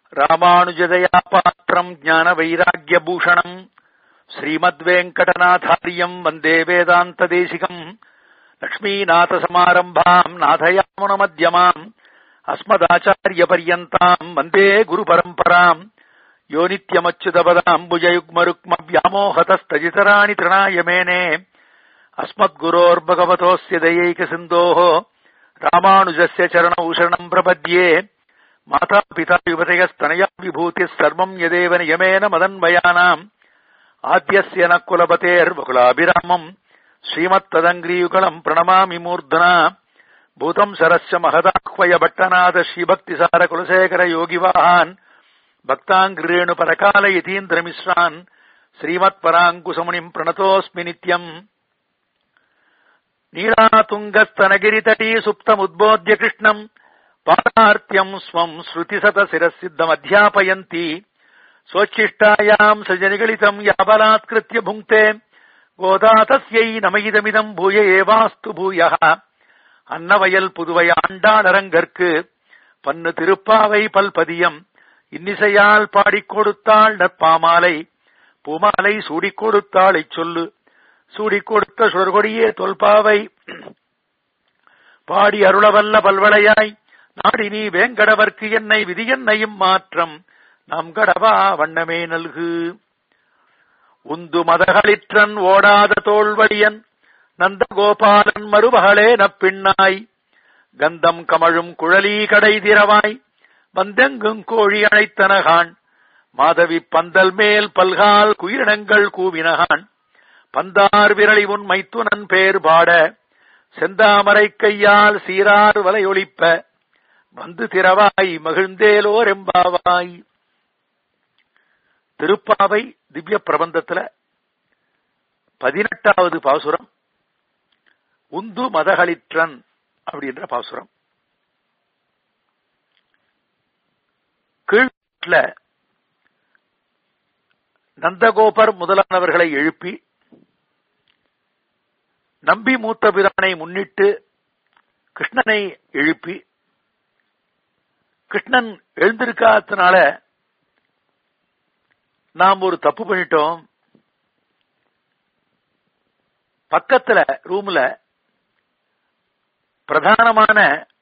ராமானுஜதயா பாத்திரம் ஞான வைராகிய பூஷணம் ஸ்ரீமத்வேங்கடநாதாரியம் வந்தே வேதாந்த தேசிகம் லக்ஷ்மீநாத சமாரம்பாம் நாதயாமுன மத்தியமாம் அஸ்மதாச்சாரிய பரியந்தாம் வந்தே குரு பரம்பராம் யோ நித்யமச்சுதபதாம்புஜயுக்மருக்ம வியாமோகதஸ்தஜிதராணி திருணாய மேனே अस्मद्गुरोर्भगवतोऽस्य दयैकसिन्धोः रामानुजस्य चरणौ शरणम् प्रपद्ये मातापिता युवतयस्तनया विभूतिः सर्वम् यदेव नियमेन मदन्वयानाम् आद्यस्य न कुलपतेर्वकुलाभिरामम् श्रीमत्तदङ्ग्रीयुगलम् प्रणमामि मूर्धना भूतम् सरस्य महदाह्वय भट्टनाथ श्रीभक्तिसार कुलशेखर योगिवाहान् भक्ताङ्ग्रेणुपरकाल यतीन्द्रमिश्रान् श्रीमत्पराङ्कुशमुनिम् प्रणतोऽस्मि नित्यम् नीलातुङ्गस्तनगिरितटी सुप्तमुद्बोध्य कृष्णम् पारार्त्यम् स्वम् श्रुतिशतशिरसिद्धमध्यापयन्ती स्वोच्छिष्टायाम् सजनिगलितम् याबलात्कृत्य भुङ्क्ते गोदा तस्यै नमयिदमिदम् भूय एवास्तु भूयः அன்னவயல் புதுவையாண்டாளரங்கற்கு பன்னு திருப்பாவை பல்பதியம் இன்னிசையால் பாடிக் கொடுத்தாள் நற்பாமாலை பூமாலை சூடிக் கொடுத்தாளைச் சொல்லு சூடிக் கொடுத்த சுடர்கொடியே தொல்பாவை பாடி அருளவல்ல பல்வளையாய் நாடி நீ வேங்கடவர்க்கு என்னை விதி என்னையும் மாற்றம் நம் கடவா வண்ணமே நல்கு உந்து மதகளிற்றன் ஓடாத தோல்வழியன் நந்தகோபாலன் மறுபகலே நப்பின்னாய் கந்தம் கமழும் குழலி கடை திரவாய் வந்தெங்கும் கோழி அழைத்தனகான் மாதவி பந்தல் மேல் பல்கால் குயிரினங்கள் கூவினகான் பந்தார் விரலி உன் மைத்துனன் பேர் பாட செந்தாமரை கையால் சீரார் வலையொலிப்ப வந்து திரவாய் மகிழ்ந்தேலோர் எம்பாவாய் திருப்பாவை திவ்ய பிரபந்தத்துல பதினெட்டாவது பாசுரம் உந்து மதகளிற்றன் அப்படின்ற பாசுரம் கீழ்ல நந்தகோபர் முதலானவர்களை எழுப்பி நம்பி மூத்த பிரானை முன்னிட்டு கிருஷ்ணனை எழுப்பி கிருஷ்ணன் எழுந்திருக்காதனால நாம் ஒரு தப்பு பண்ணிட்டோம் பக்கத்துல ரூம்ல பிரதானமான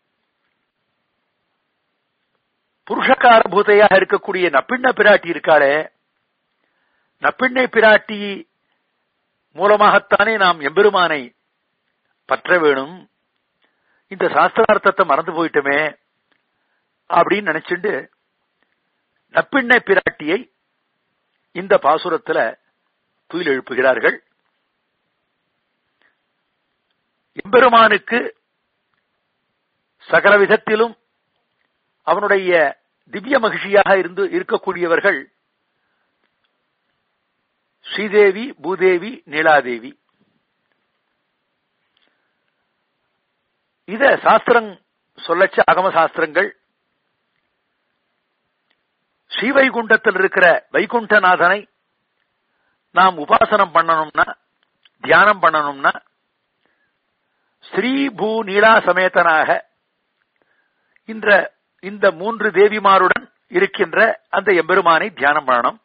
புருஷகார பூதையாக இருக்கக்கூடிய நப்பிண்ண பிராட்டி இருக்காளே நப்பிண்ணை பிராட்டி மூலமாகத்தானே நாம் எம்பெருமானை பற்ற வேணும் இந்த சாஸ்திரார்த்தத்தை மறந்து போயிட்டோமே அப்படின்னு நினைச்சுண்டு நப்பிண்ணை பிராட்டியை இந்த பாசுரத்துல துயில் எழுப்புகிறார்கள் எம்பெருமானுக்கு சகல விதத்திலும் அவனுடைய திவ்ய மகிழ்ச்சியாக இருந்து இருக்கக்கூடியவர்கள் ஸ்ரீதேவி பூதேவி நீலாதேவி இத சாஸ்திரம் சொல்லச்ச அகம சாஸ்திரங்கள் ஸ்ரீவைகுண்டத்தில் இருக்கிற வைகுண்டநாதனை நாம் உபாசனம் பண்ணணும்னா தியானம் பண்ணணும்னா ஸ்ரீ பூ நீலா சமேதனாக இந்த இந்த மூன்று தேவிமாருடன் இருக்கின்ற அந்த எம்பெருமானை தியானம் பண்ணணும்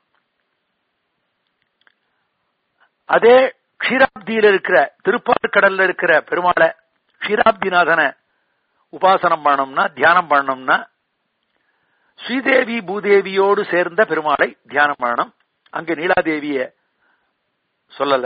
அதே க்ஷீராப்தியில் இருக்கிற திருப்பாற்கடல்ல இருக்கிற பெருமாளை க்ஷீராப்திநாதனை உபாசனம் பண்ணணும்னா தியானம் பண்ணணும்னா ஸ்ரீதேவி பூதேவியோடு சேர்ந்த பெருமாளை தியானம் பண்ணணும் அங்க நீலாதேவிய சொல்லல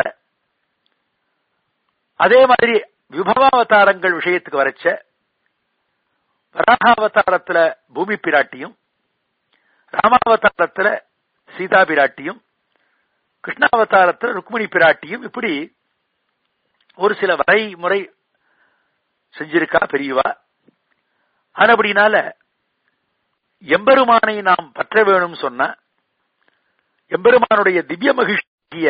அதே மாதிரி விபவாவதாரங்கள் விஷயத்துக்கு வரைச்ச வராகாவதாரத்துல பூமி பிராட்டியும் ராமாவதாரத்துல சீதா பிராட்டியும் கிருஷ்ணாவதாரத்துல ருக்மிணி பிராட்டியும் இப்படி ஒரு சில வரைமுறை செஞ்சிருக்கா பெரியவா அப்படினால எம்பெருமானை நாம் பற்ற வேணும் சொன்ன எம்பெருமானுடைய திவ்ய மகிழ்ச்சிய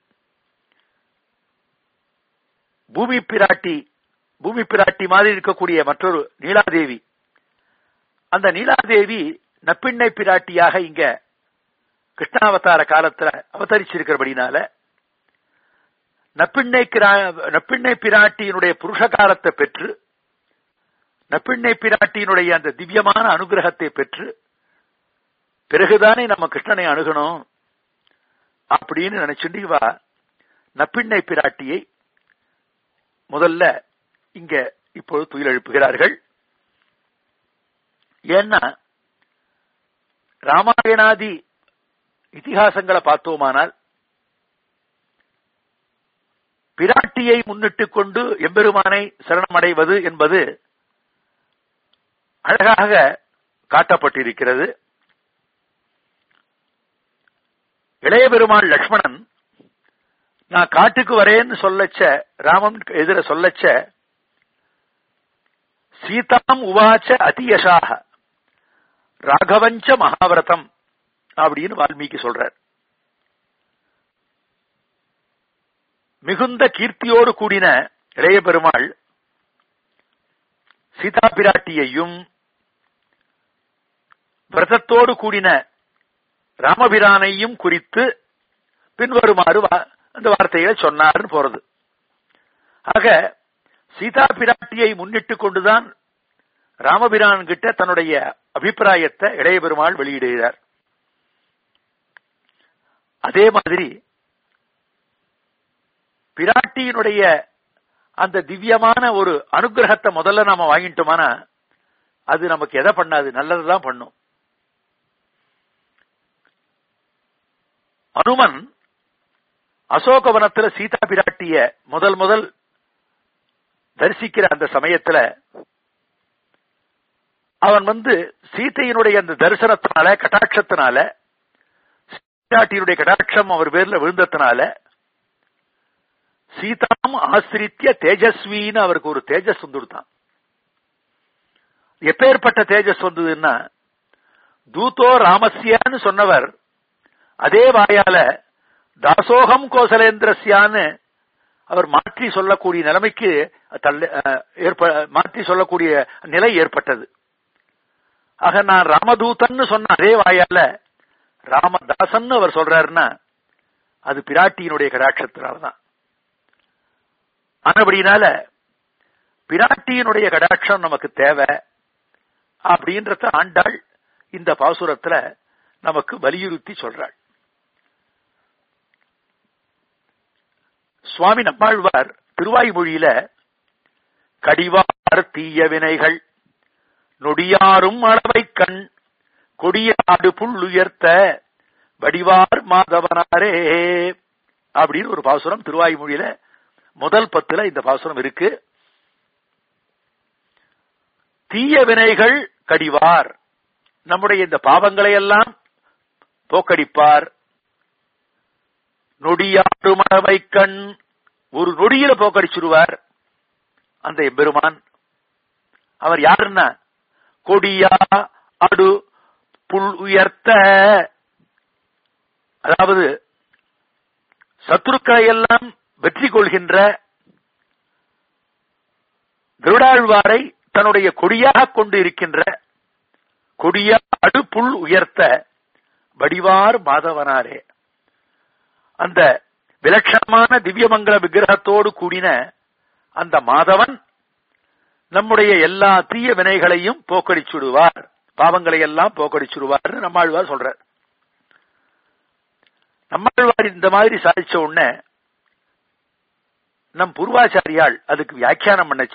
பூமி பிராட்டி பூமி பிராட்டி மாதிரி இருக்கக்கூடிய மற்றொரு நீலாதேவி அந்த நீலாதேவி நப்பிண்ணை பிராட்டியாக இங்க கிருஷ்ணாவதார காலத்துல அவதரிச்சிருக்கிறபடினால நப்பிண்ணை நப்பிண்ணை பிராட்டியினுடைய புருஷ காலத்தை பெற்று நப்பிண்ணை பிராட்டியினுடைய அந்த திவ்யமான அனுகிரகத்தை பெற்று பிறகுதானே நம்ம கிருஷ்ணனை அணுகணும் அப்படின்னு நினைச்சுட்டு இவா நப்பிண்ணை பிராட்டியை முதல்ல இங்க இப்போது துயில் எழுப்புகிறார்கள் ஏன்னா ராமாயணாதி இதிகாசங்களை பார்த்தோமானால் பிராட்டியை முன்னிட்டுக் கொண்டு எம்பெருமானை சரணமடைவது என்பது அழகாக காட்டப்பட்டிருக்கிறது இளைய பெருமாள் லக்ஷ்மணன் நான் காட்டுக்கு வரேன்னு சொல்லச்ச ராமன் எதிர சொல்லச்ச சீதாம் உவாச்ச அதியசாக ராகவஞ்ச மகாவிரதம் அப்படின்னு வால்மீகி சொல்றார் மிகுந்த கீர்த்தியோடு கூடின இளைய பெருமாள் சீதா பிராட்டியையும் விரதத்தோடு கூடின ராமபிரானையும் குறித்து பின்வருமாறு அந்த வார்த்தைகளை சொன்னார்னு போறது ஆக சீதா பிராட்டியை முன்னிட்டுக் கொண்டுதான் ராமபிரான் கிட்ட தன்னுடைய அபிப்பிராயத்தை இளைய பெருமாள் வெளியிடுகிறார் அதே மாதிரி பிராட்டியினுடைய அந்த திவ்யமான ஒரு அனுகிரகத்தை முதல்ல நாம வாங்கிட்டோமானா அது நமக்கு எதை பண்ணாது நல்லதுதான் பண்ணும் அனுமன் அசோகவனத்துல சீதா பிராட்டிய முதல் முதல் தரிசிக்கிற அந்த சமயத்துல அவன் வந்து சீத்தையினுடைய அந்த தரிசனத்தினால கட்டாட்சத்தினால சீதாட்டியினுடைய கட்டாட்சம் அவர் பேர்ல விழுந்ததுனால சீதாம் ஆசிரித்திய தேஜஸ்வின்னு அவருக்கு ஒரு தேஜஸ் வந்துடுத்தான் எப்பேற்பட்ட தேஜஸ் வந்ததுன்னா தூதோ ராமஸ்யான்னு சொன்னவர் அதே வாயால தாசோகம் கோசலேந்திரஸ்யான்னு அவர் மாற்றி சொல்லக்கூடிய நிலைமைக்கு மாற்றி சொல்லக்கூடிய நிலை ஏற்பட்டது ஆக நான் ராமதூதன்னு சொன்ன அதே வாயால ராமதாசன் அவர் சொல்றாருன்னா அது பிராட்டியினுடைய கடாட்சத்தினால்தான் ஆனபடினால பிராட்டியினுடைய கடாட்சம் நமக்கு தேவை அப்படின்றத ஆண்டாள் இந்த பாசுரத்துல நமக்கு வலியுறுத்தி சொல்றாள் சுவாமி நம்மாழ்வார் திருவாய்மொழியில கடிவார் தீய வினைகள் நொடியாரும் அளவை கண் கொடியாடு புள்ளுயர்த்த வடிவார் மாதவனாரே அப்படின்னு ஒரு பாசுரம் திருவாய்மொழியில முதல் பத்துல இந்த பாசுரம் இருக்கு தீய வினைகள் கடிவார் நம்முடைய இந்த பாவங்களை எல்லாம் போக்கடிப்பார் நொடியாடு மழவை கண் ஒரு நொடியில போக்கடிச்சிருவார் அந்த எம்பெருமான் அவர் யாருன்னா கொடியா அடு புல் உயர்த்த அதாவது சத்துருக்களை எல்லாம் வெற்றி கொள்கின்ற கருடாழ்வாரை தன்னுடைய கொடியாக கொண்டு இருக்கின்ற கொடியா அடு புல் உயர்த்த வடிவார் மாதவனாரே அந்த விலட்சணமான திவ்யமங்கல விக்கிரகத்தோடு கூடின அந்த மாதவன் நம்முடைய எல்லா தீய வினைகளையும் போக்கடிச்சுடுவார் பாவங்களை எல்லாம் போக்கடிச்சுடுவார் நம்மாழ்வார் சொல்றார் நம்மாழ்வார் இந்த மாதிரி சாதிச்ச உடனே நம் பூர்வாச்சாரியால் அதுக்கு வியாக்கியானம் பண்ணச்ச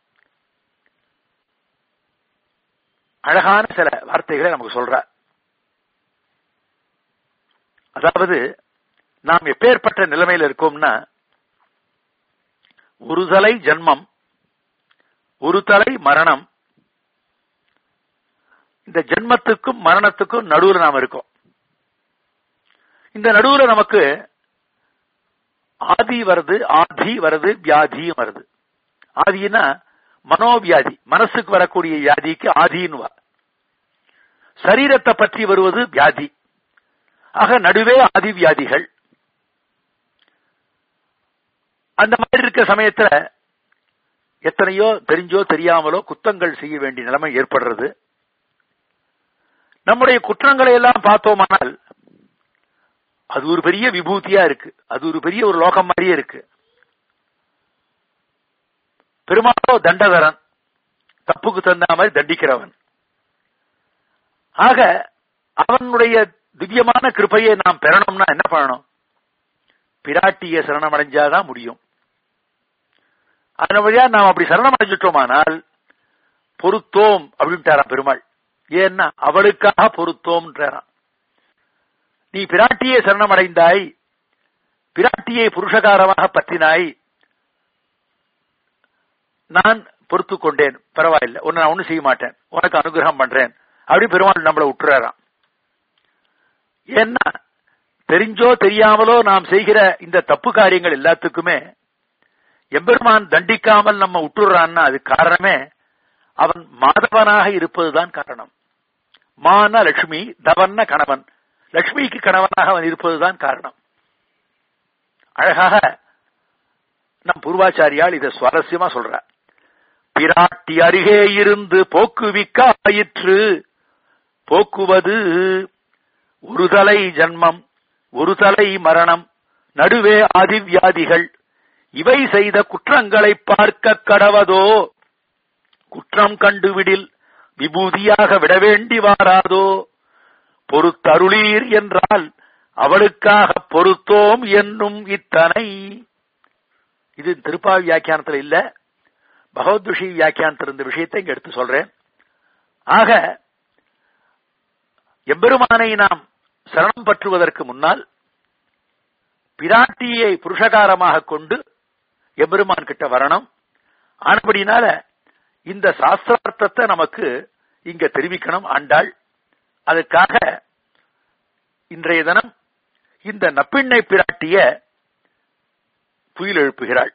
அழகான சில வார்த்தைகளை நமக்கு சொல்ற அதாவது நாம் எப்பேற்பட்ட நிலைமையில் இருக்கோம்னா ஒரு தலை ஜன்மம் ஒரு தலை மரணம் இந்த ஜென்மத்துக்கும் மரணத்துக்கும் நடுவுல நாம் இருக்கோம் இந்த நடுவுல நமக்கு ஆதி வருது ஆதி வருது வியாதியும் வருது ஆதினா மனோவியாதி மனசுக்கு வரக்கூடிய வியாதிக்கு ஆதின்னு சரீரத்தை பற்றி வருவது வியாதி ஆக நடுவே ஆதி வியாதிகள் அந்த மாதிரி இருக்க சமயத்துல எத்தனையோ தெரிஞ்சோ தெரியாமலோ குத்தங்கள் செய்ய வேண்டிய நிலைமை ஏற்படுறது நம்முடைய குற்றங்களை எல்லாம் பார்த்தோமானால் அது ஒரு பெரிய விபூதியா இருக்கு அது ஒரு பெரிய ஒரு லோகம் மாதிரியே இருக்கு பெருமாளோ தண்டகரன் தப்புக்கு தந்த மாதிரி தண்டிக்கிறவன் ஆக அவனுடைய திவ்யமான கிருபையை நாம் பெறணும்னா என்ன பண்ணணும் பிராட்டிய சரணம் அடைஞ்சாதான் முடியும் அதன் வழியா நாம் அப்படி சரணம் அடைஞ்சிட்டோமானால் பொருத்தோம் அப்படின்ட்டாராம் பெருமாள் ஏன்னா அவளுக்காக பொருத்தோம்ன்றாராம் நீ பிராட்டியை சரணம் அடைந்தாய் பிராட்டியை புருஷகாரமாக பற்றினாய் நான் பொறுத்து கொண்டேன் பரவாயில்ல உன்னை நான் ஒண்ணும் செய்ய மாட்டேன் உனக்கு அனுகிரகம் பண்றேன் அப்படி பெருமாள் நம்மளை விட்டுறாராம் ஏன்னா தெரிஞ்சோ தெரியாமலோ நாம் செய்கிற இந்த தப்பு காரியங்கள் எல்லாத்துக்குமே எம்பெருமான் தண்டிக்காமல் நம்ம விட்டுறான்னா அது காரணமே அவன் மாதவனாக இருப்பதுதான் காரணம் மான லட்சுமி தவன்ன கணவன் லட்சுமிக்கு கணவனாக அவன் இருப்பதுதான் காரணம் அழகாக நம் பூர்வாச்சாரியால் இதை சுவாரஸ்யமா சொல்ற பிராட்டி அருகே இருந்து போக்குவிக்க ஆயிற்று போக்குவது ஒரு தலை ஜன்மம் ஒரு தலை மரணம் நடுவே ஆதிவியாதிகள் இவை செய்த குற்றங்களை பார்க்க கடவதோ குற்றம் கண்டுவிடில் விபூதியாக விட வேண்டி வாராதோ பொறுத்தருளீர் என்றால் அவளுக்காக பொறுத்தோம் என்னும் இத்தனை இது திருப்பாவி வியாக்கியானத்தில் இல்ல பகவத் விஷய வியாக்கியானத்தில் இருந்த விஷயத்தை இங்க எடுத்து சொல்றேன் ஆக எம்பெருமானை நாம் சரணம் பற்றுவதற்கு முன்னால் பிராட்டியை புருஷகாரமாக கொண்டு எம்பெருமான் கிட்ட வரணும் ஆனபடினால இந்த சாஸ்திரார்த்தத்தை நமக்கு இங்க தெரிவிக்கணும் ஆண்டாள் அதுக்காக இன்றைய தினம் இந்த நப்பிண்ணை பிராட்டிய புயல் எழுப்புகிறாள்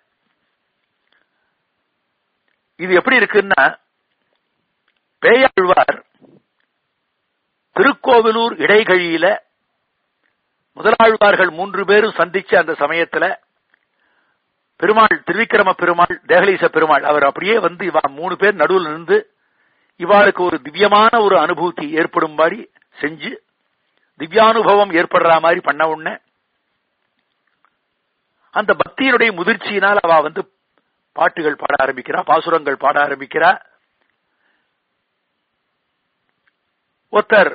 இது எப்படி இருக்குன்னா பேயாழ்வார் திருக்கோவிலூர் இடைகழியில முதலாழ்வார்கள் மூன்று பேரும் சந்திச்ச அந்த சமயத்துல பெருமாள் திருவிக்கிரம பெருமாள் தேகலீச பெருமாள் அவர் அப்படியே வந்து இவா மூணு பேர் நடுவில் இருந்து இவாளுக்கு ஒரு திவ்யமான ஒரு அனுபூதி ஏற்படும்படி செஞ்சு திவ்யானுபவம் ஏற்படுற மாதிரி பண்ண உடனே அந்த பக்தியினுடைய முதிர்ச்சியினால் அவ வந்து பாட்டுகள் பாட ஆரம்பிக்கிறா பாசுரங்கள் பாட ஆரம்பிக்கிறா ஒருத்தர்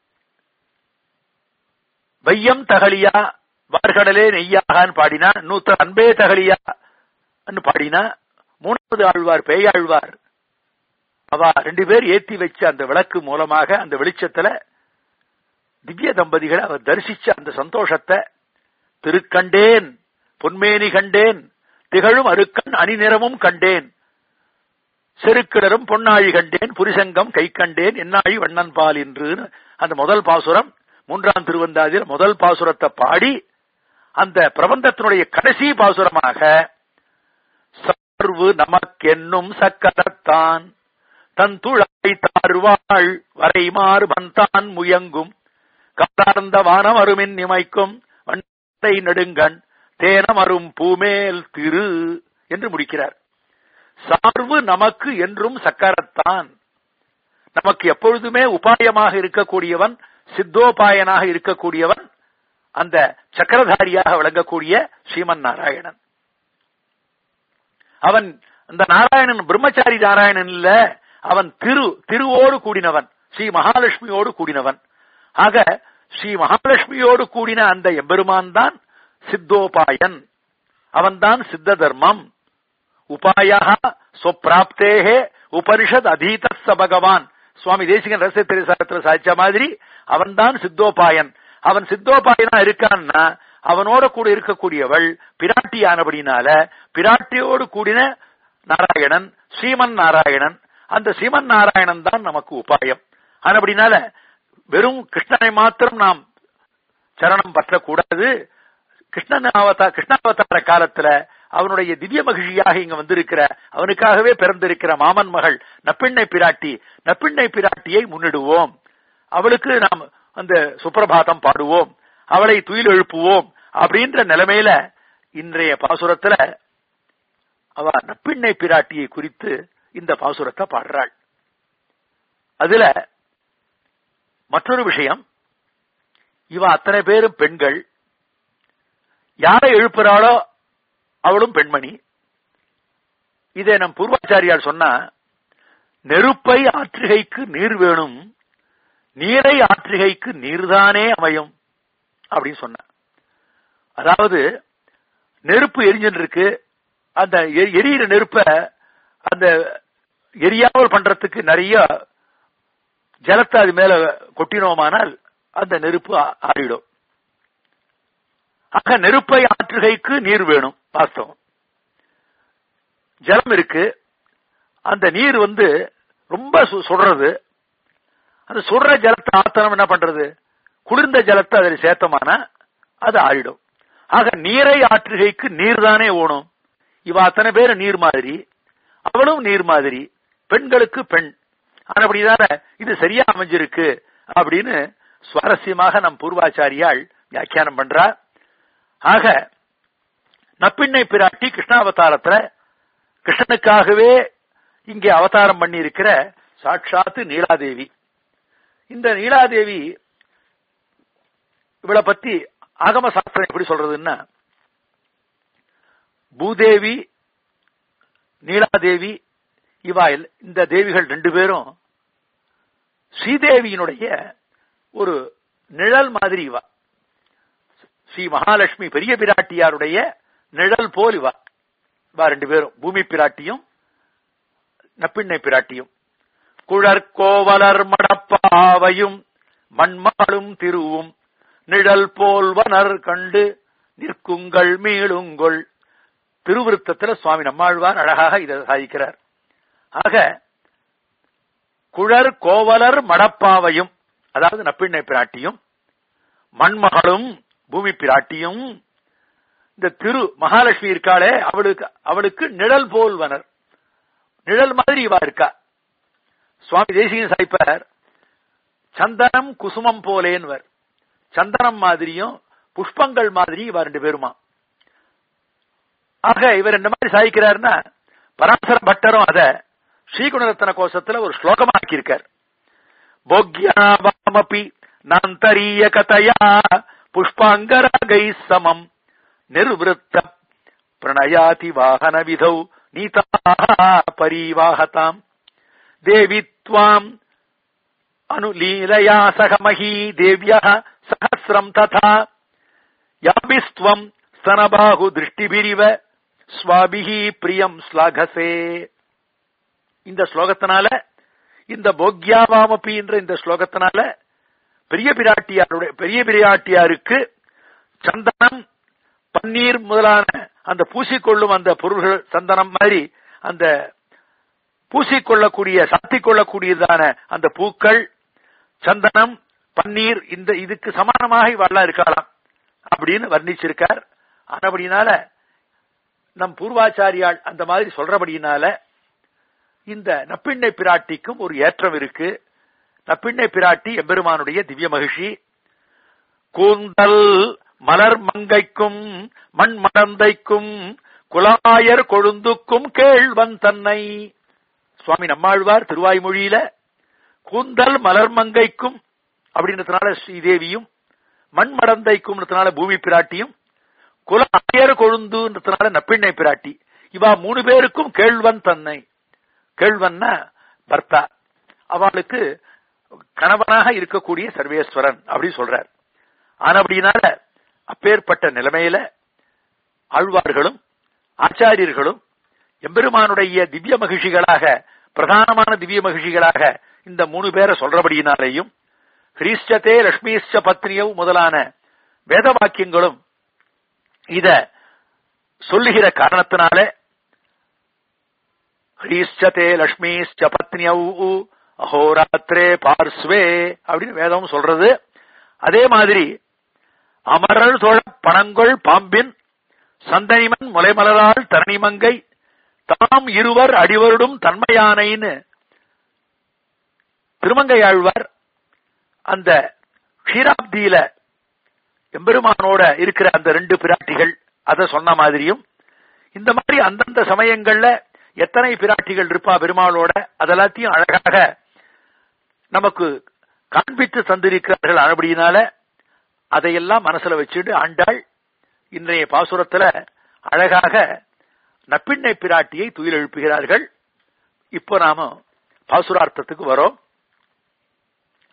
வையம் தகலியா வார்கடலே நெய்யாகான்னு பாடினா இன்னொருத்தர் அன்பே தகலியா பாடினா மூணாவது ஆழ்வார் பேயாழ்வார் அவ ரெண்டு பேர் ஏத்தி வச்ச அந்த விளக்கு மூலமாக அந்த வெளிச்சத்துல திவ்ய தம்பதிகளை அவர் தரிசிச்ச அந்த சந்தோஷத்தை திருக்கண்டேன் பொன்மேனி கண்டேன் திகழும் அருக்கண் அணிநிறமும் கண்டேன் செருக்கிடரும் பொன்னாழி கண்டேன் புரிசங்கம் கை கண்டேன் என்னாழி வண்ணன் பால் என்று அந்த முதல் பாசுரம் மூன்றாம் திருவந்தாதில் முதல் பாசுரத்தை பாடி அந்த பிரபந்தத்தினுடைய கடைசி பாசுரமாக சர்வு நமக்கென்னும் சக்கரத்தான் தன் துழாய் தார்வாள் வரைமாறு பந்தான் முயங்கும் கார்ந்த வானம் அருமின் நிமைக்கும் வண்டை நெடுங்கண் தேனம் அரும் பூமேல் திரு என்று முடிக்கிறார் சார்பு நமக்கு என்றும் சக்கரத்தான் நமக்கு எப்பொழுதுமே உபாயமாக இருக்கக்கூடியவன் சித்தோபாயனாக இருக்கக்கூடியவன் அந்த சக்கரதாரியாக விளங்கக்கூடிய ஸ்ரீமன் நாராயணன் அவன் அந்த நாராயணன் பிரம்மச்சாரி நாராயணன் இல்ல அவன் திரு திருவோடு கூடினவன் ஸ்ரீ மகாலட்சுமியோடு கூடினவன் ஆக ஸ்ரீ மகாலட்சுமியோடு கூடின அந்த எம்பெருமான் தான் சித்தோபாயன் அவன்தான் சித்த தர்மம் உபாயா சொப்பிராப்தேகே உபனிஷத் அதீத ச பகவான் சுவாமி தேசிகன் ரச திரைசாரத்தில் சாதிச்ச மாதிரி அவன்தான் சித்தோபாயன் அவன் சித்தோபாயனா இருக்கான்னா அவனோட கூட இருக்கக்கூடியவள் பிராட்டியானபடினால பிராட்டியோடு கூடின நாராயணன் ஸ்ரீமன் நாராயணன் அந்த ஸ்ரீமன் நாராயணன் தான் நமக்கு உபாயம் ஆனபடினால வெறும் கிருஷ்ணனை மாத்திரம் நாம் சரணம் பற்றக்கூடாது கிருஷ்ணன் அவதா கிருஷ்ணாவதார காலத்துல அவனுடைய திவ்ய மகிழ்ச்சியாக இங்க வந்திருக்கிற அவனுக்காகவே பிறந்திருக்கிற மாமன் மகள் நப்பிண்ணை பிராட்டி நப்பிண்ணை பிராட்டியை முன்னிடுவோம் அவளுக்கு நாம் அந்த சுப்பிரபாதம் பாடுவோம் அவளை துயில் எழுப்புவோம் அப்படின்ற நிலைமையில இன்றைய பாசுரத்துல அவ நப்பிண்ணை பிராட்டியை குறித்து இந்த பாசுரத்தை பாடுறாள் அதுல மற்றொரு விஷயம் இவ அத்தனை பேரும் பெண்கள் யாரை எழுப்புறாளோ அவளும் பெண்மணி இதை நம் பூர்வாச்சாரியால் சொன்னா நெருப்பை ஆற்றுகைக்கு நீர் வேணும் நீரை ஆற்றுகைக்கு நீர்தானே அமையும் அப்படின்னு சொன்ன அதாவது நெருப்பு எரிஞ்சுட்டு இருக்கு அந்த எ- எரியிற நெருப்ப அந்த எரியாமல் பண்றதுக்கு நிறைய ஜலத்தை அது மேல கொட்டினோமானால் அந்த நெருப்பு ஆ- ஆறிடும் ஆக நெருப்பை ஆற்றுகைக்கு நீர் வேணும் வாஸ்தவம் ஜலம் இருக்கு அந்த நீர் வந்து ரொம்ப சு- சுடுறது அந்த சுடுற ஜலத்தை ஆத்தனம் என்ன பண்றது குளிர்ந்த ஜலத்தை அதில் சேர்த்தமானா அது ஆறிடும் ஆக நீரை ஆற்றுகைக்கு நீர் தானே ஓணும் இவ அத்தனை பேர் நீர் மாதிரி அவளும் நீர் மாதிரி பெண்களுக்கு பெண் ஆனபடிதான இது சரியா அமைஞ்சிருக்கு அப்படின்னு சுவாரஸ்யமாக நம் பூர்வாச்சாரியால் வியாக்கியானம் பண்றா ஆக நப்பிண்ணை பிராட்டி கிருஷ்ணாவதாரத்துல கிருஷ்ணனுக்காகவே இங்கே அவதாரம் பண்ணி இருக்கிற சாட்சாத்து நீலாதேவி இந்த நீலாதேவி இவளை பத்தி ஆகம சாஸ்திரம் எப்படி சொல்றதுன்னா பூதேவி நீலாதேவி இவா எல்- இந்த தேவிகள் ரெண்டு பேரும் ஸ்ரீதேவியினுடைய ஒரு நிழல் மாதிரி இவா ஸ்ரீ மகாலட்சுமி பெரிய பிராட்டியாருடைய நிழல் போல் இவா இவா ரெண்டு பேரும் பூமி பிராட்டியும் நப்பிண்ணை பிராட்டியும் குழற்கோவலர் மடப்பாவையும் மண்மாளும் திருவும் நிழல் போல்வனர் கண்டு நிற்குங்கள் மீளுங்கொள் திருவிருத்தத்தில் சுவாமி நம்மாழ்வார் அழகாக இதை சாதிக்கிறார் ஆக குழற் கோவலர் மடப்பாவையும் அதாவது நப்பிண்ணை பிராட்டியும் மண்மகளும் பூமி பிராட்டியும் இந்த திரு மகாலட்சுமி இருக்காளே அவளுக்கு அவளுக்கு நிழல் போல்வனர் நிழல் மாதிரி இவா இருக்கா சுவாமி தேசிகன் சாய்ப்பார் சந்தனம் குசுமம் போலேன்வர் சந்தனம் மாதிரியும் புஷ்பங்கள் மாதிரி இவ ரெண்டு பேருமா ஆக இவர் என்ன மாதிரி சாதிக்கிறாருன்னா பராசர பட்டரும் அத ஸ்ரீகுணரத்ன கோஷத்துல ஒரு ஸ்லோகமா ஆக்கியிருக்கார் போக்யாவாமபி நாந்தரீய கதையா புஷ்பாங்கராகை சமம் நிர்வத்த பிரணயாதி வாகன விதௌ நீதா பரிவாகதாம் தேவி त्वाम् अनुलीलया सह मही देव्यः सहस्रम् तथा याभिस्त्वम् स्तनबाहु दृष्टिभिरिव ஸ்வாபிஹி பிரியம் ஸ்லாகசே இந்த ஸ்லோகத்தினால இந்த போக்யாவாமபி என்ற இந்த ஸ்லோகத்தினால பெரிய பிராட்டியாருடைய பெரிய பிராட்டியாருக்கு சந்தனம் பன்னீர் முதலான அந்த பூசிக்கொள்ளும் அந்த பொருள்கள் சந்தனம் மாதிரி அந்த பூசிக்கொள்ளக்கூடிய சாத்திக் கொள்ளக்கூடியதான அந்த பூக்கள் சந்தனம் பன்னீர் இந்த இதுக்கு சமானமாக இவெல்லாம் இருக்கலாம் அப்படின்னு வர்ணிச்சிருக்கார் ஆனபடினால நம் பூர்வாச்சாரியால் அந்த மாதிரி சொல்றபடியினால இந்த நப்பிண்ணை பிராட்டிக்கும் ஒரு ஏற்றம் இருக்கு நப்பிண்ணை பிராட்டி எம்பெருமானுடைய திவ்ய மகிழ்ச்சி கூந்தல் மலர் மங்கைக்கும் மண் மடந்தைக்கும் குலாயர் கொழுந்துக்கும் கேழ்வன் தன்னை சுவாமி நம்மாழ்வார் திருவாய்மொழியில கூந்தல் மலர் மங்கைக்கும் அப்படின்றதுனால ஸ்ரீதேவியும் மண் மடந்தைக்கும்ன்றதுனால பூமி பிராட்டியும் குல ஆயர் கொழுந்துன்றதுனால நப்பிண்ணை பிராட்டி இவா மூணு பேருக்கும் கேழ்வன் தன்னை கேழ்வன்னா பர்த்தா அவளுக்கு கணவனாக இருக்கக்கூடிய சர்வேஸ்வரன் அப்படின்னு சொல்றார் ஆனபடினால அப்பேற்பட்ட நிலைமையில ஆழ்வார்களும் ஆச்சாரியர்களும் எம்பெருமானுடைய திவ்ய மகிழ்ச்சிகளாக பிரதானமான திவ்ய மகிழ்ச்சிகளாக இந்த மூணு பேரை சொல்றபடியினாலேயும் ஹ்ரீஷ்டதே லட்சுமிஷ்ட பத்னியவ் முதலான வேத வாக்கியங்களும் இத சொல்லுகிற காரணத்தினால ஹ்ரீஷ்டதே லட்சுமிஷ்ட பத்னியவ் அஹோராத்திரே பார்ஸ்வே அப்படின்னு வேதம் சொல்றது அதே மாதிரி அமரல் தோழ பணங்கொள் பாம்பின் சந்தனிமன் முலைமலரால் தரணிமங்கை தாம் இருவர் அடிவருடும் தன்மையானைன்னு திருமங்கையாழ்வார் அந்த க்ஷீராப்தியில எம்பெருமானோட இருக்கிற அந்த ரெண்டு பிராட்டிகள் அத சொன்ன மாதிரியும் இந்த மாதிரி அந்தந்த சமயங்கள்ல எத்தனை பிராட்டிகள் இருப்பா பெருமாளோட அதெல்லாத்தையும் அழகாக நமக்கு காண்பித்து தந்திருக்கிறார்கள் அதுபடியினால அதையெல்லாம் மனசுல வச்சுட்டு ஆண்டாள் இன்றைய பாசுரத்துல அழகாக நப்பிண்ணை பிராட்டியை துயில் எழுப்புகிறார்கள் இப்போ நாம பாசுரார்த்தத்துக்கு வரோம்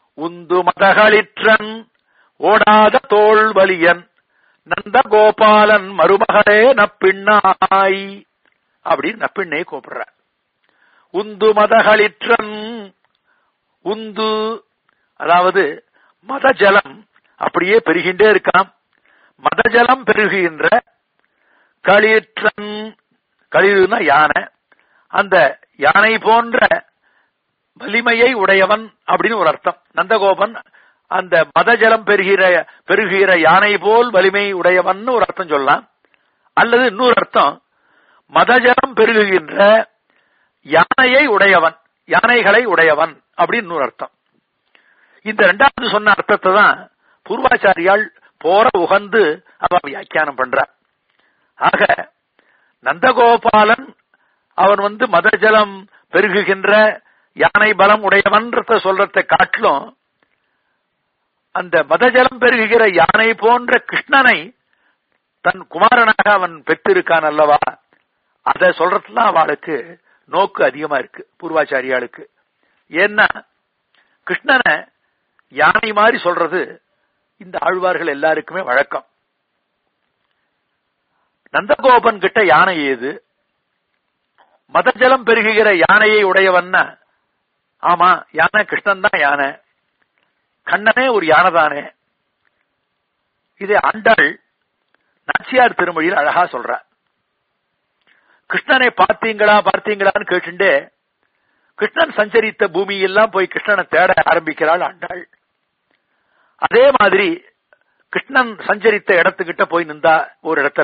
உந்து மதகளிற்றன் ஓடாத தோல் வலியன் நந்தகோபாலன் மருமகளே நப்பிண்ணாய் அப்படின்னு நப்பிண்ணை கூப்பிடுற உந்து மதகளிற்றன் உந்து அதாவது மதஜலம் அப்படியே பெருகின்றே இருக்காம் மதஜலம் பெருகுகின்ற களிற்றன் களிறுனா யானை அந்த யானை போன்ற வலிமையை உடையவன் அப்படின்னு ஒரு அர்த்தம் நந்தகோபன் அந்த மதஜலம் பெருகிற பெருகிற யானை போல் வலிமை உடையவன் ஒரு அர்த்தம் சொல்லலாம் அல்லது இன்னொரு அர்த்தம் மதஜலம் பெருகுகின்ற யானையை உடையவன் யானைகளை உடையவன் அப்படின்னு இன்னொரு அர்த்தம் இந்த ரெண்டாவது சொன்ன அர்த்தத்தை தான் பூர்வாச்சாரியால் போற உகந்து அவன் வியாக்கியானம் பண்றார் ஆக நந்தகோபாலன் அவன் வந்து மதஜலம் பெருகுகின்ற யானை பலம் உடையவன்றத சொல்றதை காட்டிலும் அந்த மதஜலம் பெருகுகிற யானை போன்ற கிருஷ்ணனை தன் குமாரனாக அவன் பெற்றிருக்கான் அல்லவா அத சொல்றதுலாம் அவளுக்கு நோக்கு அதிகமா இருக்கு பூர்வாச்சாரியாளுக்கு ஏன்னா கிருஷ்ணனை யானை மாதிரி சொல்றது இந்த ஆழ்வார்கள் எல்லாருக்குமே வழக்கம் நந்தகோபன் கிட்ட யானை ஏது மதஜலம் பெருகுகிற யானையை உடையவன்னா ஆமா யானை கிருஷ்ணன் தான் யானை கண்ணனே ஒரு யானை தானே இதை ஆண்டாள் நாச்சியார் திருமொழியில் அழகா சொல்ற கிருஷ்ணனை பார்த்தீங்களா பார்த்தீங்களான்னு கேட்டுண்டே கிருஷ்ணன் சஞ்சரித்த பூமியெல்லாம் போய் கிருஷ்ணனை தேட ஆரம்பிக்கிறாள் ஆண்டாள் அதே மாதிரி கிருஷ்ணன் சஞ்சரித்த இடத்துக்கிட்ட போய் நின்றா ஒரு இடத்துல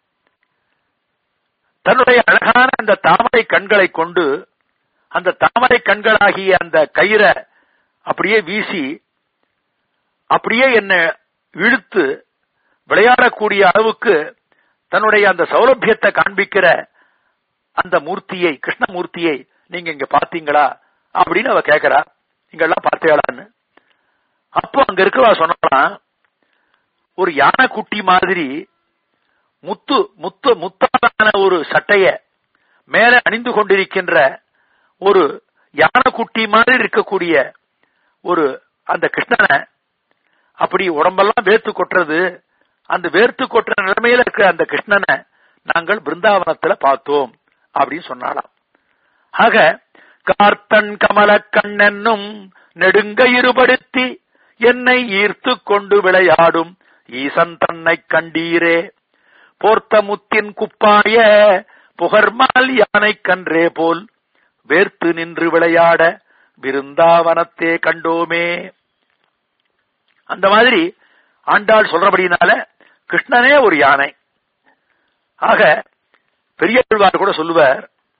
தன்னுடைய அழகான அந்த தாமரை கண்களை கொண்டு அந்த தாமரை கண்களாகிய அந்த கயிறை அப்படியே வீசி அப்படியே என்ன இழுத்து விளையாடக்கூடிய அளவுக்கு தன்னுடைய அந்த சௌலபியத்தை காண்பிக்கிற அந்த மூர்த்தியை கிருஷ்ணமூர்த்தியை நீங்க இங்க பாத்தீங்களா அப்படின்னு அவ கேக்குறா இங்கெல்லாம் பார்த்தேளான்னு அப்போ அங்க இருக்கவா சொன்னாலாம் ஒரு யானை குட்டி மாதிரி முத்து முத்து முத்தான ஒரு சட்டைய மேல அணிந்து கொண்டிருக்கின்ற ஒரு யானை குட்டி மாதிரி இருக்கக்கூடிய ஒரு அந்த கிருஷ்ணனை அப்படி உடம்பெல்லாம் வேர்த்து கொட்டுறது அந்த வேர்த்து கொட்டுற நிலைமையில இருக்கிற அந்த கிருஷ்ணனை நாங்கள் பிருந்தாவனத்துல பார்த்தோம் அப்படின்னு சொன்னாலாம் ஆக கார்த்தன் கமல கண்ணென்னும் நெடுங்க இருபடுத்தி என்னை ஈர்த்து கொண்டு விளையாடும் ஈசன் தன்னை கண்டீரே போர்த்த முத்தின் குப்பாய புகர்மால் யானை கன்றே போல் வேர்த்து நின்று விளையாட விருந்தாவனத்தே கண்டோமே அந்த மாதிரி ஆண்டாள் சொல்றபடினால கிருஷ்ணனே ஒரு யானை ஆக பெரியவார் கூட சொல்லுவார்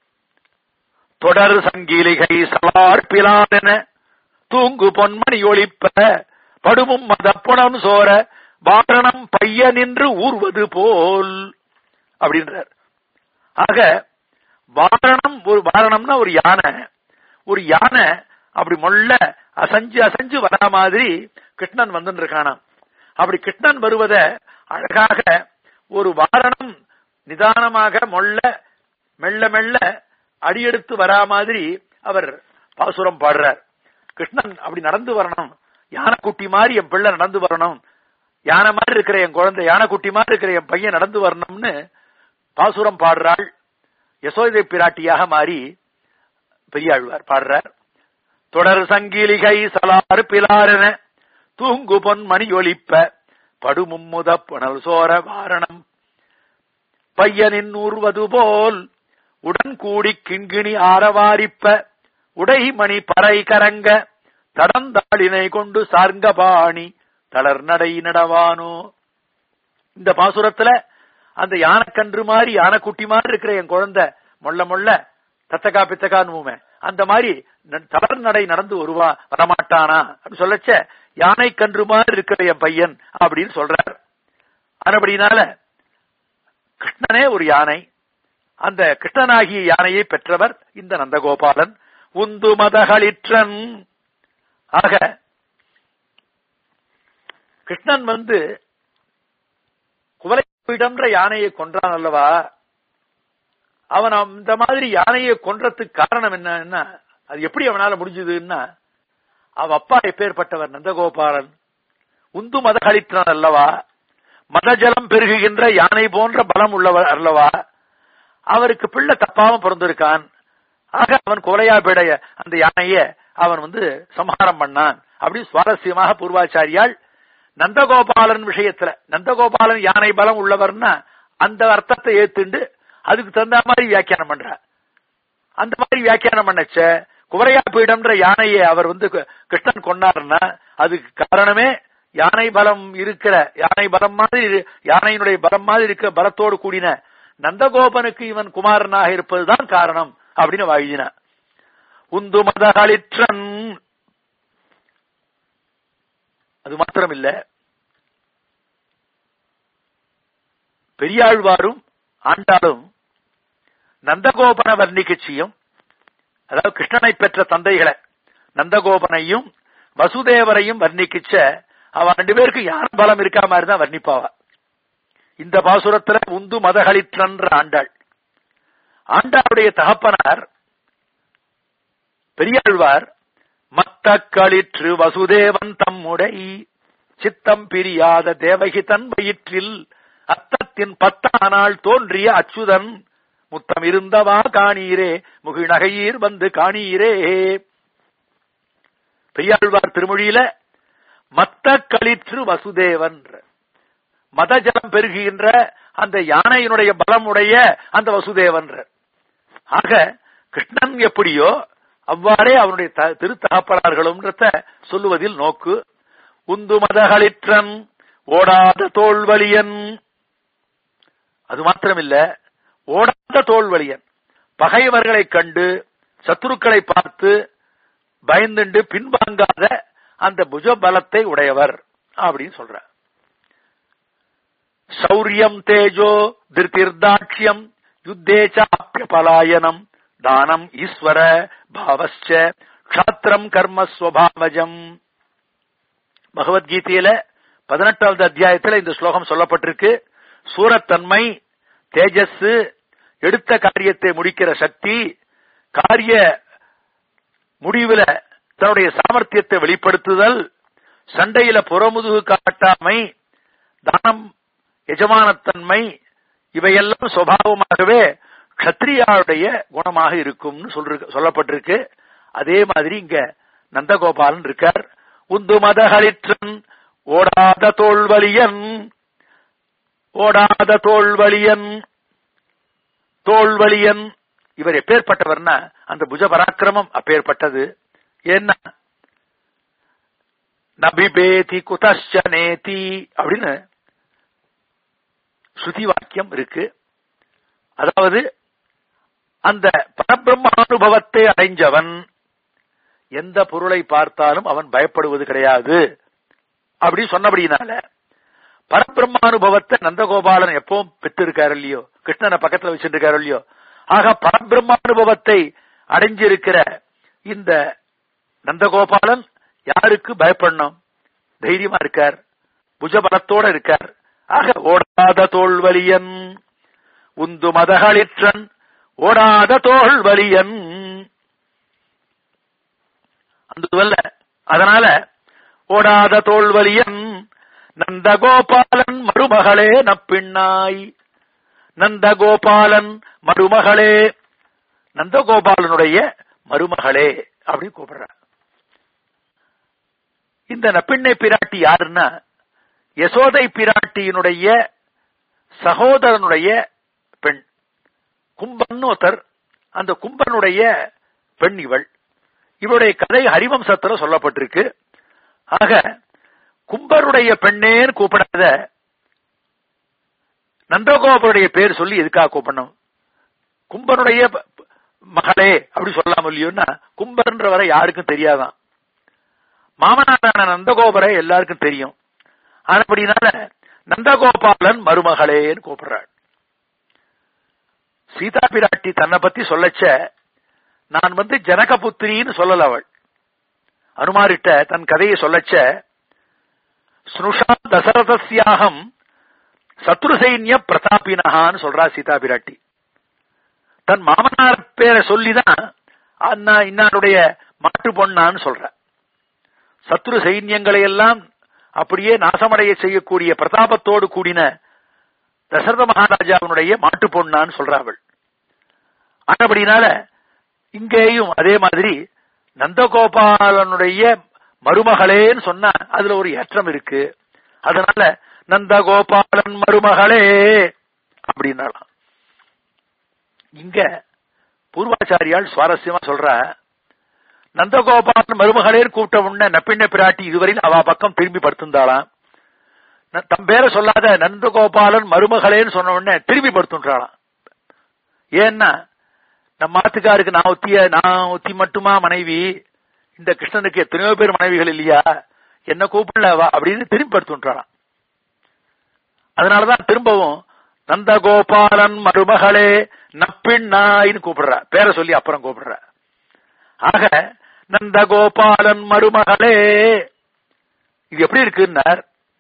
தொடர் சங்கிலிகை சலார் பிலானென தூங்கு பொன்மணி ஒளிப்ப படுமும் மதப்புணம் சோர வாரணம் பைய நின்று ஊர்வது போல் அப்படின்றார் ஆக வாரணம் ஒரு வாரணம்னா ஒரு யானை ஒரு யானை அப்படி மொள்ள அசஞ்சு அசஞ்சு வரா மாதிரி கிருஷ்ணன் வந்துட்டு இருக்கானாம் அப்படி கிருஷ்ணன் வருவத அழகாக ஒரு வாரணம் நிதானமாக மொள்ள மெல்ல மெல்ல அடியெடுத்து வரா மாதிரி அவர் பாசுரம் பாடுறார் கிருஷ்ணன் அப்படி நடந்து வரணும் யானைக்குட்டி மாதிரி என் பிள்ளை நடந்து வரணும் யானை மாதிரி இருக்கிற என் குழந்தை யானைக்குட்டி மாதிரி இருக்கிற என் பையன் நடந்து வரணும்னு பாசுரம் பாடுறாள் யசோதை பிராட்டியாக மாறி பெரியாழ்வார் பாடுறார் தொடர் சங்கிலிகை சலாறு பிலாரென தூங்கு பொன் மணி ஒலிப்ப படுமும்முத புனல் சோர வாரணம் பையனின் ஊர்வது போல் உடன் கூடி கிண்கிணி ஆரவாரிப்ப உடைமணி பறை கரங்க தடந்தாளினை கொண்டு சார்ங்க பாணி தளர் நடை நடவானோ இந்த பாசுரத்துல அந்த யானைக்கன்று மாதிரி யானைக்குட்டி மாதிரி இருக்கிற என் குழந்தை மொள்ள மொள்ள தத்தக்கா பித்தக்கான்னு அந்த மாதிரி தளர் நடை நடந்து வருவா வரமாட்டானா அப்படின்னு சொல்லச்ச யானை கன்று மாதிரி இருக்கிற என் பையன் அப்படின்னு சொல்றார் அதுபடினால கிருஷ்ணனே ஒரு யானை அந்த கிருஷ்ணனாகிய யானையை பெற்றவர் இந்த நந்தகோபாலன் உந்து மதகளிற்றன் ஆக கிருஷ்ணன் வந்து குவலையிடம்ன்ற யானையை கொன்றான் அல்லவா அவன் இந்த மாதிரி யானையை கொன்றதுக்கு காரணம் என்னன்னா அது எப்படி அவனால முடிஞ்சதுன்னா அவ அப்பா எப்பேற்பட்டவர் நந்தகோபாலன் உந்து மதகளித்தான் அல்லவா மதஜலம் பெருகுகின்ற யானை போன்ற பலம் உள்ளவர் அல்லவா அவருக்கு பிள்ளை தப்பாம பிறந்திருக்கான் ஆக அவன் குறையாபிடைய அந்த யானைய அவன் வந்து சம்ஹாரம் பண்ணான் அப்படி சுவாரஸ்யமாக பூர்வாச்சாரியால் நந்தகோபாலன் விஷயத்துல நந்தகோபாலன் யானை பலம் உள்ளவர்னா அந்த அர்த்தத்தை ஏத்துண்டு அதுக்கு தகுந்த மாதிரி வியாக்கியானம் பண்ற அந்த மாதிரி வியாக்கியானம் பண்ணச்ச குவரையா பீடம்ன்ற யானையை அவர் வந்து கு- கிருஷ்ணன் கொண்டாருன்னா அதுக்கு காரணமே யானை பலம் இருக்கிற யானை பலம் மாதிரி இரு- யானையினுடைய பலம் மாதிரி இருக்கிற பலத்தோடு கூடின நந்தகோபனுக்கு இவன் குமாரனாக இருப்பதுதான் காரணம் அப்படின்னு வாழினான் உந்து மதகளிற்றன் அது மாத்திரம் இல்ல பெரியாழ்வாரும் ஆண்டாளும் நந்தகோபன வர்ணிக்கச்சியும் அதாவது கிருஷ்ணனை பெற்ற தந்தைகளை நந்தகோபனையும் வசுதேவரையும் வர்ணிக்கிச்ச அவ ரெண்டு பேருக்கு யார் பலம் இருக்கா மாதிரி தான் வர்ணிப்பாவா இந்த பாசுரத்துல உந்து மதகளிற்றன்ற ஆண்டாள் ஆண்டாளுடைய தகப்பனார் பெரியாழ்வார் மத்த களிற்று வசுதேவன் தம்முடை சித்தம் பிரியாத தேவகி தன் வயிற்றில் அத்தத்தின் பத்தானால் தோன்றிய அச்சுதன் முத்தம் இருந்தவா காணீரே முகிழ்நகையீர் வந்து காணீரே பெரியாழ்வார் திருமொழியில மத்த களிற்று வசுதேவன் மதஜலம் பெருகுகின்ற அந்த யானையினுடைய பலமுடைய அந்த வசுதேவன் ஆக கிருஷ்ணன் எப்படியோ அவ்வாறே அவனுடைய த- திருத்தகப்பனார்களும் சொல்லுவதில் நோக்கு உந்து மதகளிற்றன் ஓடாத தோல்வலியன் அது மாத்திரமில்ல ஓடாத தோல்வலியன் பகைவர்களை கண்டு சத்துருக்களை பார்த்து பயந்துண்டு பின்வாங்காத அந்த புஜ பலத்தை உடையவர் அப்படின்னு சொல்ற சௌரியம் தேஜோ திருத்திர்தாட்சியம் யுத்தே சாப்பிய பலாயனம் தானம் ஈஸ்வர பாவஸ்ச க்ஷாத்திரம் கர்ம ஸ்வபாவஜம் பகவத்கீதையில பதினெட்டாவது அத்தியாயத்துல இந்த ஸ்லோகம் சொல்லப்பட்டிருக்கு சூரத்தன்மை தேஜஸ் எடுத்த காரியத்தை முடிக்கிற சக்தி காரிய முடிவுல தன்னுடைய சாமர்த்தியத்தை வெளிப்படுத்துதல் சண்டையில புறமுதுகு காட்டாமை தானம் எஜமானத்தன்மை இவையெல்லாம் சுபாவமாகவே க்ஷத்ரியாவுடைய குணமாக இருக்கும்னு சொல்ற சொல்லப்பட்டிருக்கு அதே மாதிரி இங்க நந்தகோபாலன் இருக்கார் உந்து மதகளிற்றன் ஓடாத தோல்வலியன் ஓடாத தோல்வலியன் தோல்வலியன் இவர் எப்பேற்பட்டவர்னா அந்த புஜ பராக்கிரமம் அப்பேற்பட்டது ஏன்னா நபிபேதி குதஷ்ச நேதி அப்படின்னு ஸ்ருதி வாக்கியம் இருக்கு அதாவது அந்த பரபிரம்மானுபவத்தை அடைஞ்சவன் எந்த பொருளை பார்த்தாலும் அவன் பயப்படுவது கிடையாது அப்படி சொன்னபடினால பரபிரம்மானுபவத்தை நந்தகோபாலன் எப்பவும் பெற்றிருக்காரு இல்லையோ கிருஷ்ணனை பக்கத்துல வச்சிருக்காரு இல்லையோ ஆக பரபிரம்மானுபவத்தை அடைஞ்சிருக்கிற இந்த நந்தகோபாலன் யாருக்கு பயப்படணும் தைரியமா இருக்கார் புஜபலத்தோட இருக்கார் ஆக ஓடாத தோல்வலியன் உந்து மதகளிற்றன் ஓடாத தோல்வலியன் அந்த அதனால ஓடாத தோல்வலியன் நந்தகோபாலன் மருமகளே நப்பிண்ணாய் நந்தகோபாலன் மருமகளே நந்தகோபாலனுடைய மருமகளே அப்படின்னு கூப்பிடுற இந்த நப்பிண்ணை பிராட்டி யாருன்னா யசோதை பிராட்டியினுடைய சகோதரனுடைய பெண் கும்பன் ஒருத்தர் அந்த கும்பனுடைய பெண் இவள் இவருடைய கதை ஹரிவம்சத்துல சொல்லப்பட்டிருக்கு ஆக கும்பருடைய பெண்ணேன்னு கூப்பிடாத நந்தகோபருடைய பேர் சொல்லி எதுக்காக கூப்பிடணும் கும்பனுடைய ப- ப- மகளே அப்படி சொல்லாம இல்லையோன்னா கும்பர்ன்ற வரை யாருக்கும் தெரியாதான் மாமனாரான நந்தகோபரை எல்லாருக்கும் தெரியும் அப்படினால நந்தகோபாலன் மருமகளேன்னு கூப்பிடுறாள் சீதா பிராட்டி தன்னை பத்தி சொல்லச்ச நான் வந்து ஜனகபுத்திரின்னு சொல்லல அவள் அனுமாரிட்ட தன் கதையை சொல்லச்ச ஸ்னுஷா தசரதஸ்யாகம் சத்ரு சைன்ய பிரதாபினஹான்னு சொல்றா சீதா பிராட்டி தன் மாமனார் பேரை சொல்லிதான் அண்ணா இன்னாருடைய மாட்டு பொண்ணான்னு சொல்ற சத்ரு சைன்யங்களை எல்லாம் அப்படியே நாசமடைய செய்யக்கூடிய பிரதாபத்தோடு கூடின தசரத மகாராஜாவினுடைய மாட்டு பொண்ணான்னு சொல்றாள் ஆனபடினால இங்கேயும் அதே மாதிரி நந்தகோபாலனுடைய மருமகளேன்னு சொன்னா அதுல ஒரு ஏற்றம் இருக்கு அதனால நந்தகோபாலன் மருமகளே அப்படின்னாலாம் இங்க பூர்வாச்சாரியால் சுவாரஸ்யமா சொல்ற நந்தகோபாலன் மருமகளேன்னு கூப்பிட்ட உடனே நப்பிண்ண பிராட்டி இதுவரையில் அவ பக்கம் திரும்பி படுத்திருந்தாளாம் தம் பேரை சொல்லாத நந்தகோபாலன் மருமகளேன்னு சொன்ன உடனே திரும்பி படுத்துன்றாளாம் ஏன்னா நம்ம ஆத்துக்காருக்கு நான் ஒத்திய நான் ஒத்தி மட்டுமா மனைவி இந்த கிருஷ்ணனுக்கு எத்தனையோ பேர் மனைவிகள் இல்லையா என்ன கூப்பிடல வா அப்படின்னு திரும்பி படுத்துன்றாளாம் அதனாலதான் திரும்பவும் நந்தகோபாலன் மருமகளே நப்பின்னாயின்னு கூப்பிடுறா பேரை சொல்லி அப்புறம் கூப்பிடுற ஆக நந்தகோபாலன் மருமகளே இது எப்படி இருக்குன்னார்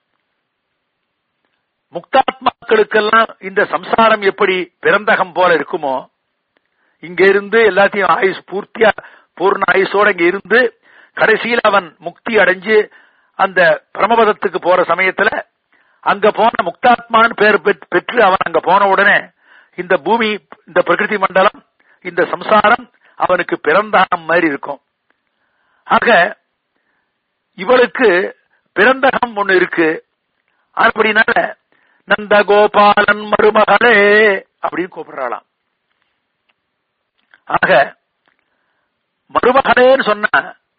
முக்தாத்மாக்களுக்கெல்லாம் இந்த சம்சாரம் எப்படி பிறந்தகம் போல இருக்குமோ இங்க இருந்து எல்லாத்தையும் ஆயுஸ் பூர்த்தியா பூர்ண ஆயுசோட இங்க இருந்து கடைசியில் அவன் முக்தி அடைஞ்சு அந்த பிரமபதத்துக்கு போற சமயத்துல அங்க போன முக்தாத்மான்னு பேர் பெற்று அவன் அங்க போன உடனே இந்த பூமி இந்த பிரகிருதி மண்டலம் இந்த சம்சாரம் அவனுக்கு பிறந்தகம் மாதிரி இருக்கும் ஆக இவளுக்கு பிறந்தகம் ஒண்ணு இருக்கு அப்படினால நந்த கோபாலன் மருமகளே அப்படின்னு கூப்பிடுறாளாம் ஆக மருமகளேன்னு சொன்ன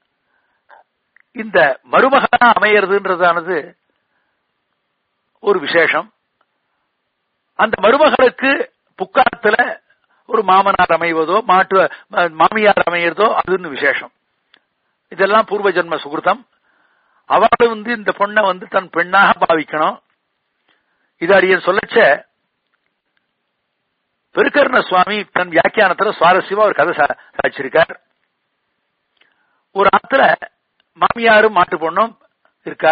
இந்த மருமகளா அமையறதுன்றதானது ஒரு விசேஷம் அந்த மருமகளுக்கு புக்காத்துல ஒரு மாமனார் அமைவதோ மாட்டு மாமியார் அமையறதோ அதுன்னு விசேஷம் இதெல்லாம் பூர்வ ஜென்ம சுகிருத்தம் அவளும் வந்து இந்த பொண்ணை வந்து தன் பெண்ணாக பாவிக்கணும் இது அடியன் சொல்லச்ச பெருக்கர்ண சுவாமி தன் வியாக்கியானத்துல சுவாரஸ்யமா ஒரு கதை சாச்சிருக்கார் ஒரு ஆத்துல மாமியாரும் மாட்டு பொண்ணும் இருக்கா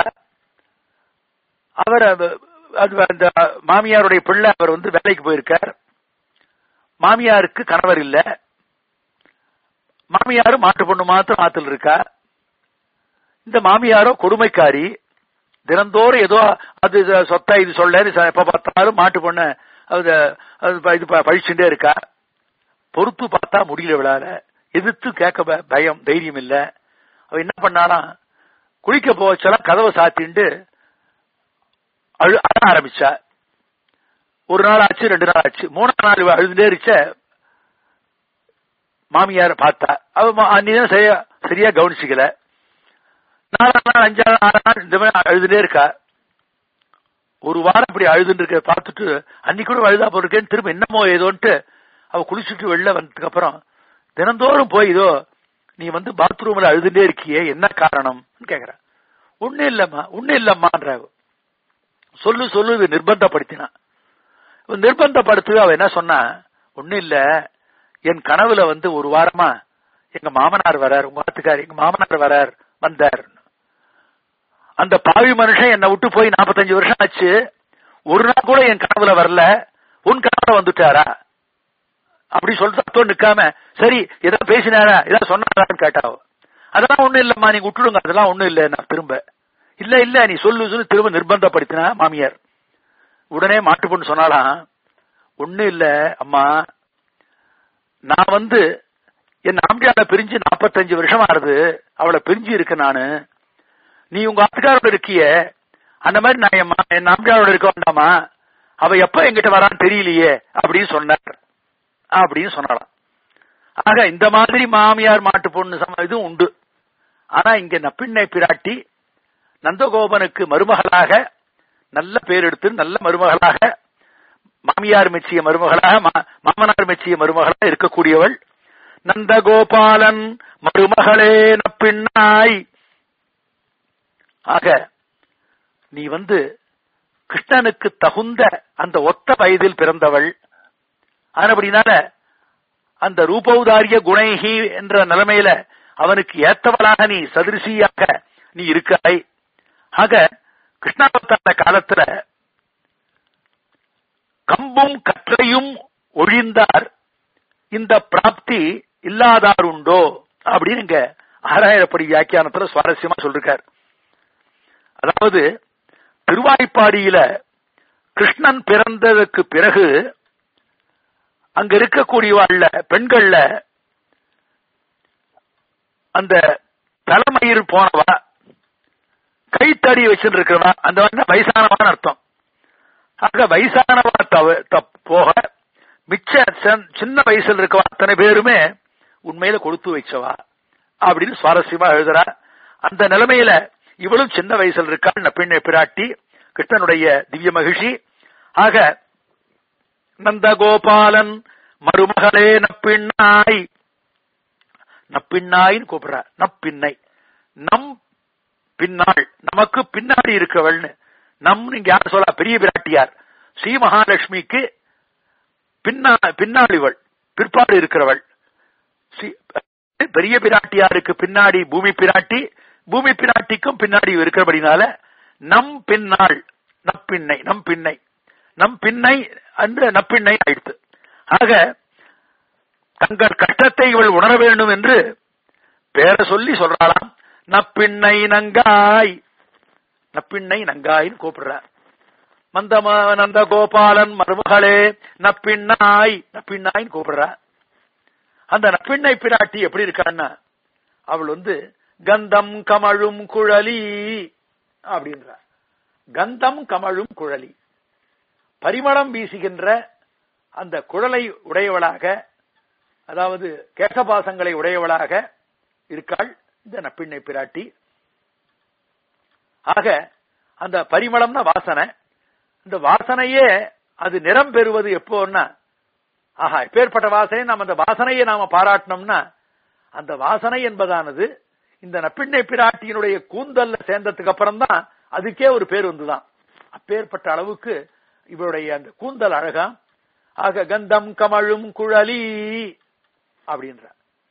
அவர் அந்த மாமியாருடைய பிள்ளை அவர் வந்து வேலைக்கு போயிருக்கார் மாமியாருக்கு கணவர் இல்ல மாமியாரும் மாட்டு பொண்ணு மாத்திரம் ஆத்துல இருக்கா இந்த மாமியாரோ கொடுமைக்காரி தினந்தோறும் ஏதோ அது சொத்தா இது சொல்ல எப்ப பார்த்தாலும் மாட்டு பொண்ணு இது பழிச்சுட்டே இருக்கா பொறுத்து பார்த்தா முடியல விழால எதிர்த்து கேட்க பயம் தைரியம் இல்ல அவ என்ன பண்ணாலாம் குளிக்க போச்செல்லாம் கதவை சாத்திண்டு அழு அழ ஆரம்பிச்சா ஒரு நாள் ஆச்சு ரெண்டு நாள் ஆச்சு மூணாம் நாள் அழுதுட்டே இருச்ச மாமியார பார்த்தா அவ அன்னிதான் சரியா சரியா கவனிச்சுக்கல நாலாம் நாள் அஞ்சாம் ஆறு நாள் இந்த மாதிரி அழுதுட்டே இருக்கா ஒரு வாரம் இப்படி அழுதுன்னு இருக்க பார்த்துட்டு அன்னைக்கு கூட அழுதா போயிருக்கேன்னு திரும்ப என்னமோ ஏதோன்ட்டு அவ குளிச்சுட்டு வெளில வந்ததுக்கு அப்புறம் தினந்தோறும் போய் இதோ நீ வந்து பாத்ரூம்ல அழுதுட்டே இருக்கியே என்ன காரணம் கேக்குற ஒண்ணு இல்லம்மா ஒண்ணு இல்லம்மான்ற சொல்லு சொல்லு இது நிர்பந்தப்படுத்தினா நிர்பந்தப்படுத்து அவ என்ன சொன்னா ஒண்ணு இல்ல என் கனவுல வந்து ஒரு வாரமா எங்க மாமனார் வரார் உங்க ஆத்துக்கார் எங்க மாமனார் வரார் வந்தார் அந்த பாவி மனுஷன் என்னை விட்டு போய் நாற்பத்தஞ்சு வருஷம் ஆச்சு ஒரு நாள் கூட என் கனவுல வரல உன் கனவுல வந்துட்டாரா அப்படி சொல்லிட்டு நிக்காம சரி ஏதாவது பேசினாரா ஏதாவது சொன்னாரான்னு கேட்டாவோ அதெல்லாம் ஒண்ணும் இல்லம்மா நீங்க விட்டுடுங்க அதெல்லாம் ஒண்ணும் இல்ல நான் திரும்ப இல்ல இல்ல நீ சொல்லு சொல்லு திரும்ப நிர்பந்தப்படுத்தினா மாமியார் உடனே மாட்டு பொண்ணு சொன்னாலாம் ஒண்ணு இல்ல அம்மா நான் வந்து என் ஆம்பியால பிரிஞ்சு நாற்பத்தஞ்சு வருஷம் ஆறுது அவளை பிரிஞ்சு இருக்க நானு நீ உங்க ஆத்துக்காரோட இருக்கிய அந்த மாதிரி நான் என் ஆம்பியாரோட இருக்க வேண்டாமா அவ எப்ப எங்கிட்ட வரான்னு தெரியலையே அப்படின்னு சொன்னார் அப்படின்னு சொன்னாலாம் ஆக இந்த மாதிரி மாமியார் மாட்டு பொண்ணு சம இதுவும் உண்டு ஆனா இங்க நப்பிண்ணை பிராட்டி நந்தகோபனுக்கு மருமகளாக நல்ல பேர் எடுத்து நல்ல மருமகளாக மாமியார் மெச்சிய மருமகளாக மாமனார் மெச்சிய மருமகளாக இருக்கக்கூடியவள் நந்தகோபாலன் மருமகளே நப்பின்னாய் ஆக நீ வந்து கிருஷ்ணனுக்கு தகுந்த அந்த ஒத்த வயதில் பிறந்தவள் ஆனபடினால அந்த ரூபௌதாரிய குணைகி என்ற நிலைமையில அவனுக்கு ஏத்தவளாக நீ சதிருஷியாக நீ இருக்காய் ஆக கிருஷ்ணாவதார காலத்துல கம்பும் கற்றையும் ஒழிந்தார் இந்த பிராப்தி இல்லாதார் உண்டோ அப்படின்னு இங்க ஆறாயிரப்படி வியாக்கியானத்துல சுவாரஸ்யமா சொல்லிருக்கார் அதாவது திருவாய்ப்பாடியில கிருஷ்ணன் பிறந்ததுக்கு பிறகு அங்க இருக்கக்கூடியவாழ்ல பெண்கள்ல அந்த தலைமயிர் போனவா கைத்தடி வச்சுட்டு இருக்கிறவா அந்த வந்து வயசானவான்னு அர்த்தம் ஆக வயசானவா தவ தப் போக மிச்ச சின்- சின்ன வயசுல இருக்கவா அத்தனை பேருமே உண்மையில கொடுத்து வச்சவா அப்படின்னு சுவாரஸ்யமா எழுதுறா அந்த நிலைமையில இவளும் சின்ன வயசுல இருக்காள் நப்பிண்ணை பிராட்டி கிருஷ்ணனுடைய திவ்ய மகிழ்ச்சி ஆக நந்தகோபாலன் மருமகளே நப்பிண்ணாய் நப்பிண்ணாயின்னு கூப்பிடுற நப்பிண்ணை நம் பின்னாள் நமக்கு பின்னாடி இருக்கவள்னு நம் நீங்க யார் சொல்ல பெரிய பிராட்டியார் ஸ்ரீ மகாலட்சுமிக்கு பின்னா பின்னாளிவள் பிற்பாடு இருக்கிறவள் ஸ்ரீ- பெரிய பிராட்டியாருக்கு பின்னாடி பூமி பிராட்டி பூமி பிராட்டிக்கும் பின்னாடி இருக்கிறபடினால நம் பின்னாள் நப்பிண்ணை நம் பின்னை நம் பின்னை என்று நப்பிண்ணை ஆயிடுத்து ஆக தங்கள் கஷ்டத்தை இவள் உணர வேண்டும் என்று பேர சொல்லி சொல்றாளாம் நப்பிண்ணை நங்காய் நப்பிண்ணை நங்காயின்னு கூப்பிடுறார் மந்தம நந்த கோபாலன் மருமகளே நப்பிண்ணாய் நப்பிண்ணாயின்னு கூப்பிடுறா அந்த நப்பிண்ணை பிராட்டி எப்படி இருக்கான்னா அவள் வந்து கந்தம் கமழும் குழலி அப்படின்றா கந்தம் கமழும் குழலி பரிமளம் வீசுகின்ற அந்த குழலை உடையவளாக அதாவது கேசபாசங்களை உடையவளாக இருக்காள் இந்த நப்பிண்ணை பிராட்டி ஆக அந்த பரிமளம்னா வாசனை இந்த வாசனையே அது நிறம் பெறுவது எப்போன்னா ஆஹா எப்பேற்பட்ட வாசனை நாம் அந்த வாசனையை நாம பாராட்டினோம்னா அந்த வாசனை என்பதானது இந்த நப்பிண்ணை பிராட்டியினுடைய கூந்தல்ல சேர்ந்ததுக்கு அப்புறம் தான் அதுக்கே ஒரு பேர் வந்துதான் அப்பேற்பட்ட அளவுக்கு இவருடைய அந்த கூந்தல் அழகா ஆக கந்தம் கமழும் குழலி அப்படின்ற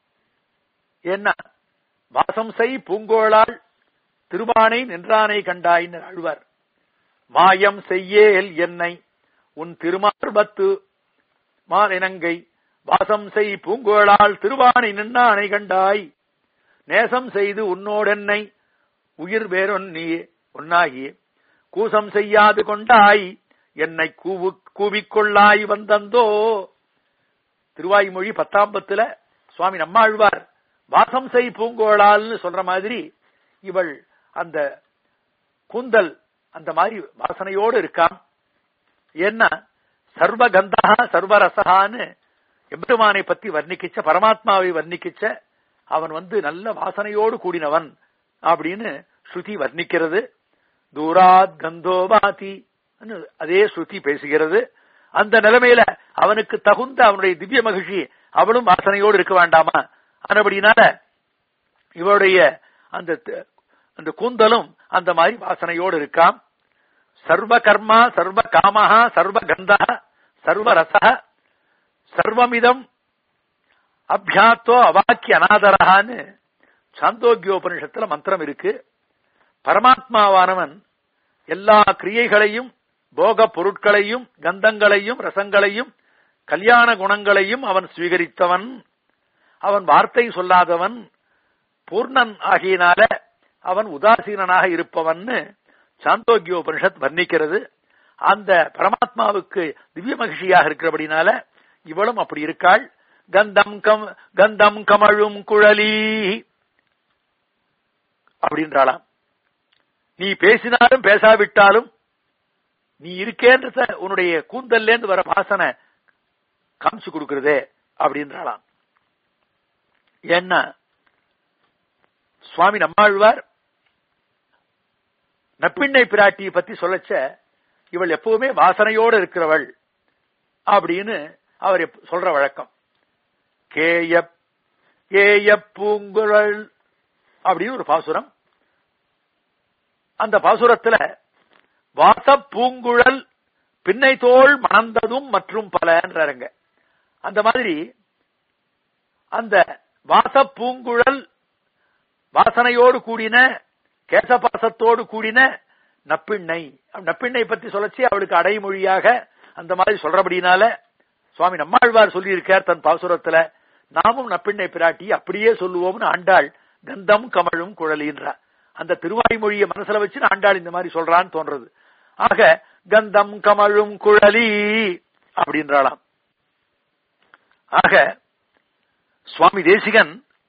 என்ன வாசம் செய் பூங்கோளால் திருவானை நின்றானை கண்டாயின்னு அழுவார் மாயம் செய்யேல் என்னை உன் திருமார்பத்து மாலினங்கை வாசம் செய் பூங்கோளால் திருவானை நின்றானை கண்டாய் நேசம் செய்து உன்னோடென்னை உயிர் வேறொன்னி ஒன்னாகி கூசம் செய்யாது கொண்டாய் என்னை கூவு கூவிக்கொள்ளாய் வந்தந்தோ திருவாய்மொழி பத்தாம்பத்துல சுவாமி நம்மாழ்வார் வாசம் செய் பூங்கோளால்னு சொல்ற மாதிரி இவள் அந்த கூந்தல் அந்த மாதிரி வாசனையோடு இருக்காம் என்ன சர்வகந்தா சர்வரசகான்னு எம்பெருமானை பத்தி வர்ணிக்கிச்ச பரமாத்மாவை வர்ணிக்கிச்ச அவன் வந்து நல்ல வாசனையோடு கூடினவன் அப்படின்னு ஸ்ருதி வர்ணிக்கிறது தூராத் கந்தோபாதி அதே ஸ்ருதி பேசுகிறது அந்த நிலைமையில அவனுக்கு தகுந்த அவனுடைய திவ்ய மகிழ்ச்சி அவளும் வாசனையோடு இருக்க வேண்டாமா ஆனபடினால இவருடைய அந்த அந்த கூந்தலும் அந்த மாதிரி வாசனையோடு இருக்காம் சர்வ கர்மா சர்வ காமஹா சர்வ கந்தா சர்வ ரச சர்வமிதம் அபியாத்தோ அவாக்கிய அநாதரகான்னு சாந்தோக்கியோபனிஷத்துல மந்திரம் இருக்கு பரமாத்மாவானவன் எல்லா கிரியைகளையும் போக பொருட்களையும் கந்தங்களையும் ரசங்களையும் கல்யாண குணங்களையும் அவன் ஸ்வீகரித்தவன் அவன் வார்த்தை சொல்லாதவன் பூர்ணன் ஆகியனால அவன் உதாசீனனாக இருப்பவன்னு சாந்தோக்கியோபனிஷத் வர்ணிக்கிறது அந்த பரமாத்மாவுக்கு திவ்ய மகிழ்ச்சியாக இருக்கிறபடினால இவளும் அப்படி இருக்காள் கந்தம் கம் கந்தம் கமழும் குழலி அப்படின்றாளாம் நீ பேசினாலும் பேசாவிட்டாலும் நீ இருக்கேன்றத உன்னுடைய கூந்தல்லேருந்து வர வாசனை காமிச்சு கொடுக்கிறதே அப்படின்றாளாம் ஏன்னா சுவாமி நம்மாழ்வார் நப்பிண்ணை பிராட்டியை பத்தி சொல்லச்ச இவள் எப்பவுமே வாசனையோடு இருக்கிறவள் அப்படின்னு அவர் சொல்ற வழக்கம் கேய கேய பூங்குழல் அப்படின்னு ஒரு பாசுரம் அந்த பாசுரத்துல வாச பூங்குழல் பின்னை தோல் மணந்ததும் மற்றும் பலன்றாருங்க அந்த மாதிரி அந்த வாச பூங்குழல் வாசனையோடு கூடின கேசபாசத்தோடு கூடின நப்பிண்ணை நப்பிண்ணை பத்தி சொல்லச்சு அவளுக்கு அடைமொழியாக அந்த மாதிரி சொல்றபடினால சுவாமி நம்மாழ்வார் சொல்லியிருக்கார் தன் பாசுரத்துல நாமும் நப்பிண்ணை பிராட்டி அப்படியே சொல்லுவோம்னு ஆண்டாள் கந்தம் கமழும் குழலின்றா அந்த திருவாய்மொழியை மனசுல வச்சு ஆண்டாள் இந்த மாதிரி சொல்றான்னு தோன்றது ஆக கந்தம் கமழும் குழலி அப்படின்றாளாம் ஆக சுவாமி தேசிகன்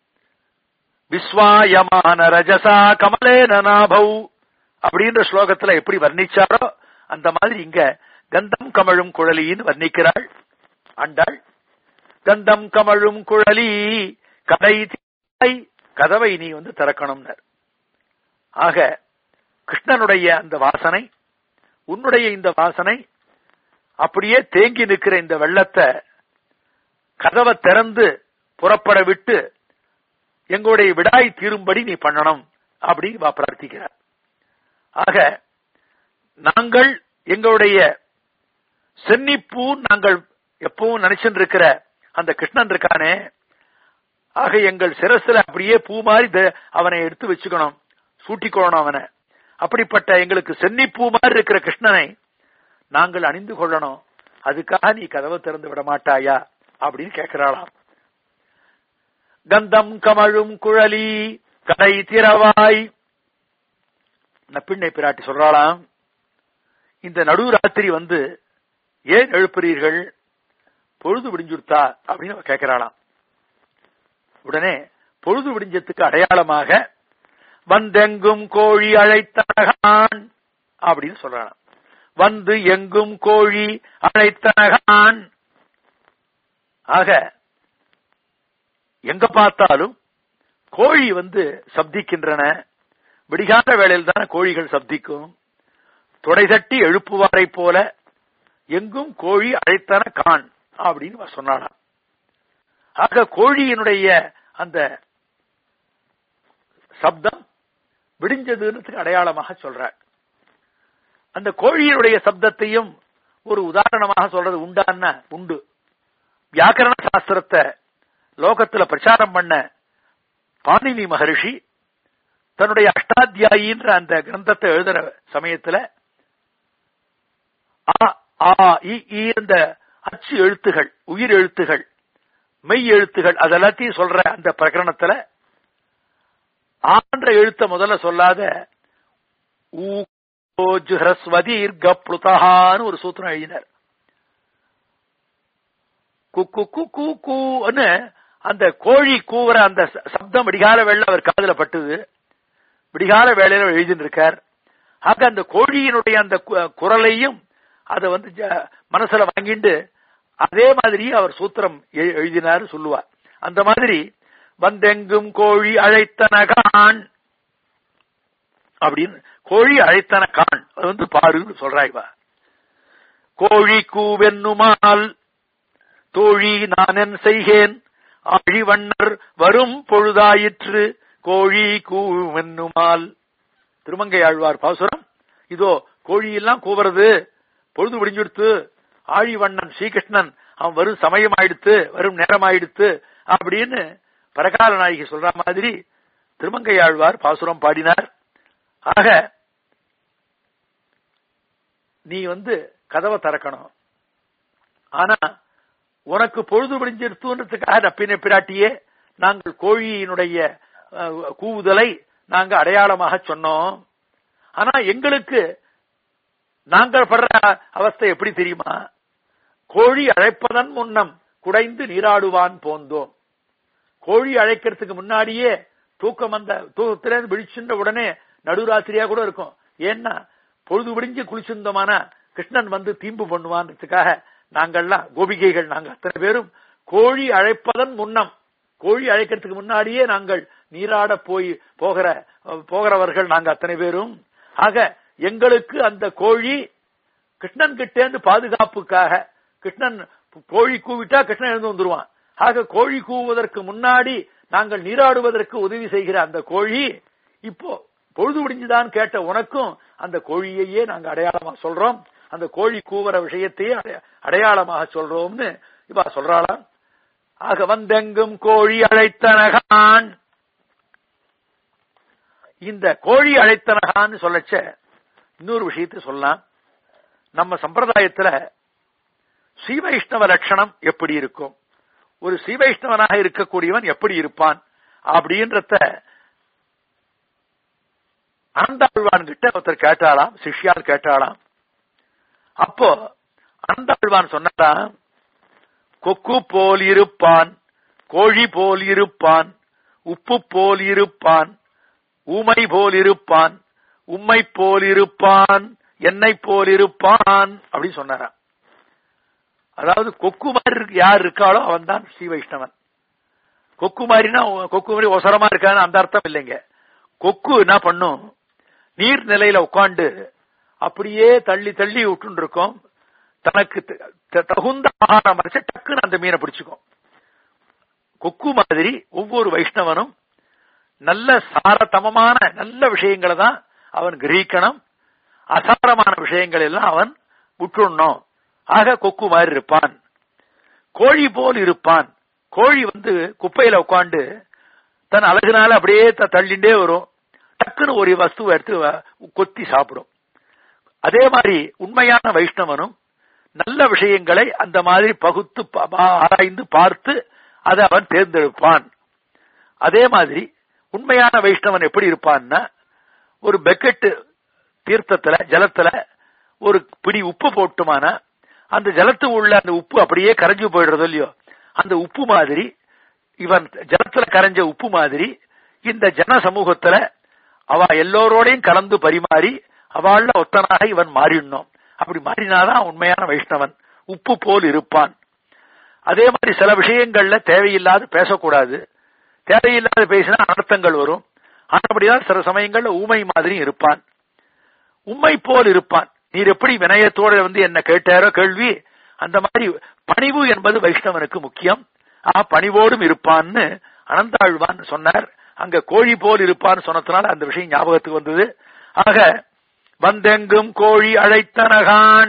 விஸ்வாயமான ரஜசா கமலேன நாபௌ அப்படின்ற ஸ்லோகத்துல எப்படி வர்ணிச்சாரோ அந்த மாதிரி இங்க கந்தம் கமழும் குழலின்னு வர்ணிக்கிறாள் ஆண்டாள் கந்தம் கமழும் குழலி கதை திறந்தாய், கதவை நீ வந்து திறக்கணும்னர் ஆக கிருஷ்ணனுடைய அந்த வாசனை உன்னுடைய இந்த வாசனை அப்படியே தேங்கி நிற்கிற இந்த வெள்ளத்தை கதவை திறந்து புறப்பட விட்டு எங்களுடைய விடாய் தீரும்படி நீ பண்ணணும் அப்படின்னு வா பிரார்த்திக்கிறார் ஆக நாங்கள் எங்களுடைய சென்னிப்பூ நாங்கள் எப்பவும் நினைச்சுட்டு இருக்கிற அந்த கிருஷ்ணன் இருக்கானே ஆக எங்கள் சிரசுல அப்படியே பூ மாதிரி த- அவனை எடுத்து வச்சுக்கணும் சூட்டிக்கொள்ளணும் அவனை அப்படிப்பட்ட எங்களுக்கு சென்னிப்பூ மாதிரி இருக்கிற கிருஷ்ணனை நாங்கள் அணிந்து கொள்ளணும் அதுக்காக நீ கதவை திறந்து விட மாட்டாயா அப்படின்னு கேட்கிறாளாம் கந்தம் கமழும் குழலி கடை திறவாய் நப்பிண்ணை பிராட்டி சொல்றாளாம் இந்த நடுராத்திரி வந்து ஏன் எழுப்புறீர்கள் பொழுது விடிஞ்சுடுத்தா அப்படின்னு அவ கேட்கிறாளாம் உடனே பொழுது விடிஞ்சத்துக்கு அடையாளமாக வந்தெங்கும் கோழி அழைத்தனகான் அப்படின்னு சொல்றாளாம் வந்து எங்கும் கோழி அழைத்தனகான் ஆக எங்க பார்த்தாலும் கோழி வந்து சப்திக்கின்றன விடிகாத வேளையில் தானே கோழிகள் சப்திக்கும் தொடை தட்டி எழுப்புவாரை போல எங்கும் கோழி அழைத்தன கான் அப்படின்னு சொன்னாராம் ஆக கோழியினுடைய அந்த சப்தம் விடிஞ்சதுன்னு அடையாளமாக சொல்றார் அந்த கோழியினுடைய சப்தத்தையும் ஒரு உதாரணமாக சொல்றது உண்டான்னா உண்டு வியாக்கரண சாஸ்திரத்தை லோகத்துல பிரச்சாரம் பண்ண பாணினி மகரிஷி தன்னுடைய அஷ்டாத்தியாயின்ற அந்த கிரந்தத்தை எழுதுற சமயத்துல ஆ ஆ இ ஈ இந்த அச்சு எழுத்துகள் உயிர் எழுத்துகள் மெய் எழுத்துகள் அதெல்லாத்தையும் சொல்ற அந்த பிரகரணத்துல ஆன்ற எழுத்த முதல்ல சொல்லாத ஊஜுஹ்ரஸ்வதீர்கப்ளுதான்னு ஒரு சூத்திரம் எழுதினார் குக்கு குக்கு கூன்னு அந்த கோழி கூவுற அந்த ச- சப்தம் விடிகால வேளையில அவர் காதுல பட்டுது விடிகால வேளையில எழுதிட்டு இருக்கார் ஆக அந்த கோழியினுடைய அந்த கு- குரலையும் அதை வந்து ஜ- மனசுல வாங்கிட்டு அதே மாதிரி அவர் சூத்திரம் எ- எழுதினார் சொல்லுவார் அந்த மாதிரி வந்தெங்கும் கோழி அழைத்தனகான் அப்படின்னு கோழி அழைத்தன கான் அது வந்து பாருன்னு சொல்றாய்வா கோழி கூவென்னுமால் தோழி நானென் செய்கேன் ஆழிவண்ணர் வரும் பொழுதாயிற்று கோழி கூவென்னுமால் திருமங்கை ஆழ்வார் பாசுரம் இதோ கோழி எல்லாம் கூவுறது பொழுது விடிஞ்சுடுத்து ஆழிவண்ணன் ஸ்ரீகிருஷ்ணன் அவன் வரும் சமயம் ஆயிடுத்து வரும் நேரம் ஆயிடுத்து அப்படின்னு பரகால நாயகி சொல்ற மாதிரி திருமங்கை ஆழ்வார் பாசுரம் பாடினார் ஆக நீ வந்து கதவை திறக்கணும் ஆனா உனக்கு பொழுது விடிஞ்சிருத்துன்றதுக்காக நப்பினை பிராட்டியே நாங்கள் கோழியினுடைய அஹ், கூவுதலை நாங்க அடையாளமாக சொன்னோம் ஆனா எங்களுக்கு நாங்கள் படுற அவஸ்தை எப்படி தெரியுமா கோழி அழைப்பதன் முன்னம் குடைந்து நீராடுவான் போந்தோம் கோழி அழைக்கிறதுக்கு முன்னாடியே தூக்கம் வந்த தூக்கத்திலேருந்து விழிச்சுன்ற உடனே நடுராத்திரியா கூட இருக்கும் ஏன்னா பொழுது விடிஞ்சு குளிச்சிருந்தோமானா கிருஷ்ணன் வந்து தீம்பு பண்ணுவான்றதுக்காக நாங்கள்லாம் கோபிகைகள் நாங்க அத்தனை பேரும் கோழி அழைப்பதன் முன்னம் கோழி அழைக்கிறதுக்கு முன்னாடியே நாங்கள் நீராட போய் போகிற போகிறவர்கள் நாங்க அத்தனை பேரும் ஆக எங்களுக்கு அந்த கோழி கிருஷ்ணன் கிட்டேந்து பாதுகாப்புக்காக கிருஷ்ணன் கோழி கூவிட்டா கிருஷ்ணன் எழுந்து வந்துருவான் ஆக கோழி கூவுவதற்கு முன்னாடி நாங்கள் நீராடுவதற்கு உதவி செய்கிற அந்த கோழி இப்போ பொழுது விடிஞ்சுதான் கேட்ட உனக்கும் அந்த கோழியையே நாங்க அடையாளமா சொல்றோம் அந்த கோழி கூவுற விஷயத்தையே அடைய- அடையாளமாக சொல்றோம்னு இப்ப சொல்றாளாம் ஆக வந்தெங்கும் கோழி அழைத்தனகான் இந்த கோழி அழைத்தனகான்னு சொல்லச்ச இன்னொரு விஷயத்தை சொல்லலாம் நம்ம சம்பிரதாயத்துல ஸ்ரீவைஷ்ணவ லட்சணம் எப்படி இருக்கும் ஒரு ஸ்ரீவைஷ்ணவனாக இருக்கக்கூடியவன் எப்படி இருப்பான் அப்படின்றத அனந்தாழ்வான் கிட்ட ஒருத்தர் கேட்டாளாம் சிஷ்யால் கேட்டாளாம் அப்போ அனந்தாழ்வான் சொன்னாராம் கொக்கு போல் இருப்பான் கோழி போல் இருப்பான் உப்பு போல் இருப்பான் ஊமை போல் இருப்பான் உம்மை போல் இருப்பான் என்னை போல் இருப்பான் அப்படின்னு சொன்னாராம் அதாவது கொக்கு மாதிரி இருக்கு- யார் இருக்காளோ அவன் தான் ஸ்ரீ வைஷ்ணவன் கொக்கு மாதிரினா கொக்கு மாதிரி ஒசரமா இருக்கான்னு அந்த அர்த்தம் இல்லைங்க கொக்கு என்ன பண்ணும் நீர் நிலையில உட்காந்து அப்படியே தள்ளி தள்ளி விட்டு இருக்கோம் தனக்கு த- த- தகுந்த ஆகாரம் வரைச்சு டக்குன்னு அந்த மீனை பிடிச்சுக்கும் கொக்கு மாதிரி ஒவ்வொரு வைஷ்ணவனும் நல்ல சாரதமமான நல்ல விஷயங்களை தான் அவன் கிரகிக்கணும் அசாரமான விஷயங்கள் எல்லாம் அவன் விட்டுடணும் ஆக கொக்கு மாதிரி இருப்பான் கோழி போல் இருப்பான் கோழி வந்து குப்பையில உட்காந்து தன் அழகுனால அப்படியே த- தள்ளிண்டே வரும் டக்குன்னு ஒரு வஸ்துவை எடுத்து வ- கொத்தி சாப்பிடும் அதே மாதிரி உண்மையான வைஷ்ணவனும் நல்ல விஷயங்களை அந்த மாதிரி பகுத்து ப- பா- ஆராய்ந்து பார்த்து அதை அவன் தேர்ந்தெடுப்பான் அதே மாதிரி உண்மையான வைஷ்ணவன் எப்படி இருப்பான்னா ஒரு பெக்கெட்டு தீர்த்தத்துல ஜலத்துல ஒரு பிடி உப்பு போட்டுமானா அந்த ஜலத்து உள்ள அந்த உப்பு அப்படியே கரைஞ்சு போயிடுறது இல்லையோ அந்த உப்பு மாதிரி இவன் ஜலத்துல கரைஞ்ச உப்பு மாதிரி இந்த ஜன சமூகத்துல அவ எல்லோரோடையும் கலந்து பரிமாறி அவள்ல ஒத்தனாக இவன் மாறிடணும் அப்படி மாறினாதான் உண்மையான வைஷ்ணவன் உப்பு போல் இருப்பான் அதே மாதிரி சில விஷயங்கள்ல தேவையில்லாத பேசக்கூடாது தேவையில்லாத பேசினா அனர்த்தங்கள் வரும் ஆனபடியால் சில சமயங்கள்ல ஊமை மாதிரி இருப்பான் உம்மை போல் இருப்பான் நீர் எப்படி வினயத்தோட வந்து என்ன கேட்டாரோ கேள்வி அந்த மாதிரி பணிவு என்பது வைஷ்ணவனுக்கு முக்கியம் ஆ பணிவோடும் இருப்பான்னு அனந்தாழ்வான் சொன்னார் அங்க கோழி போல் இருப்பான்னு சொன்னதுனால அந்த விஷயம் ஞாபகத்துக்கு வந்தது ஆக வந்தெங்கும் கோழி அழைத்தனகான்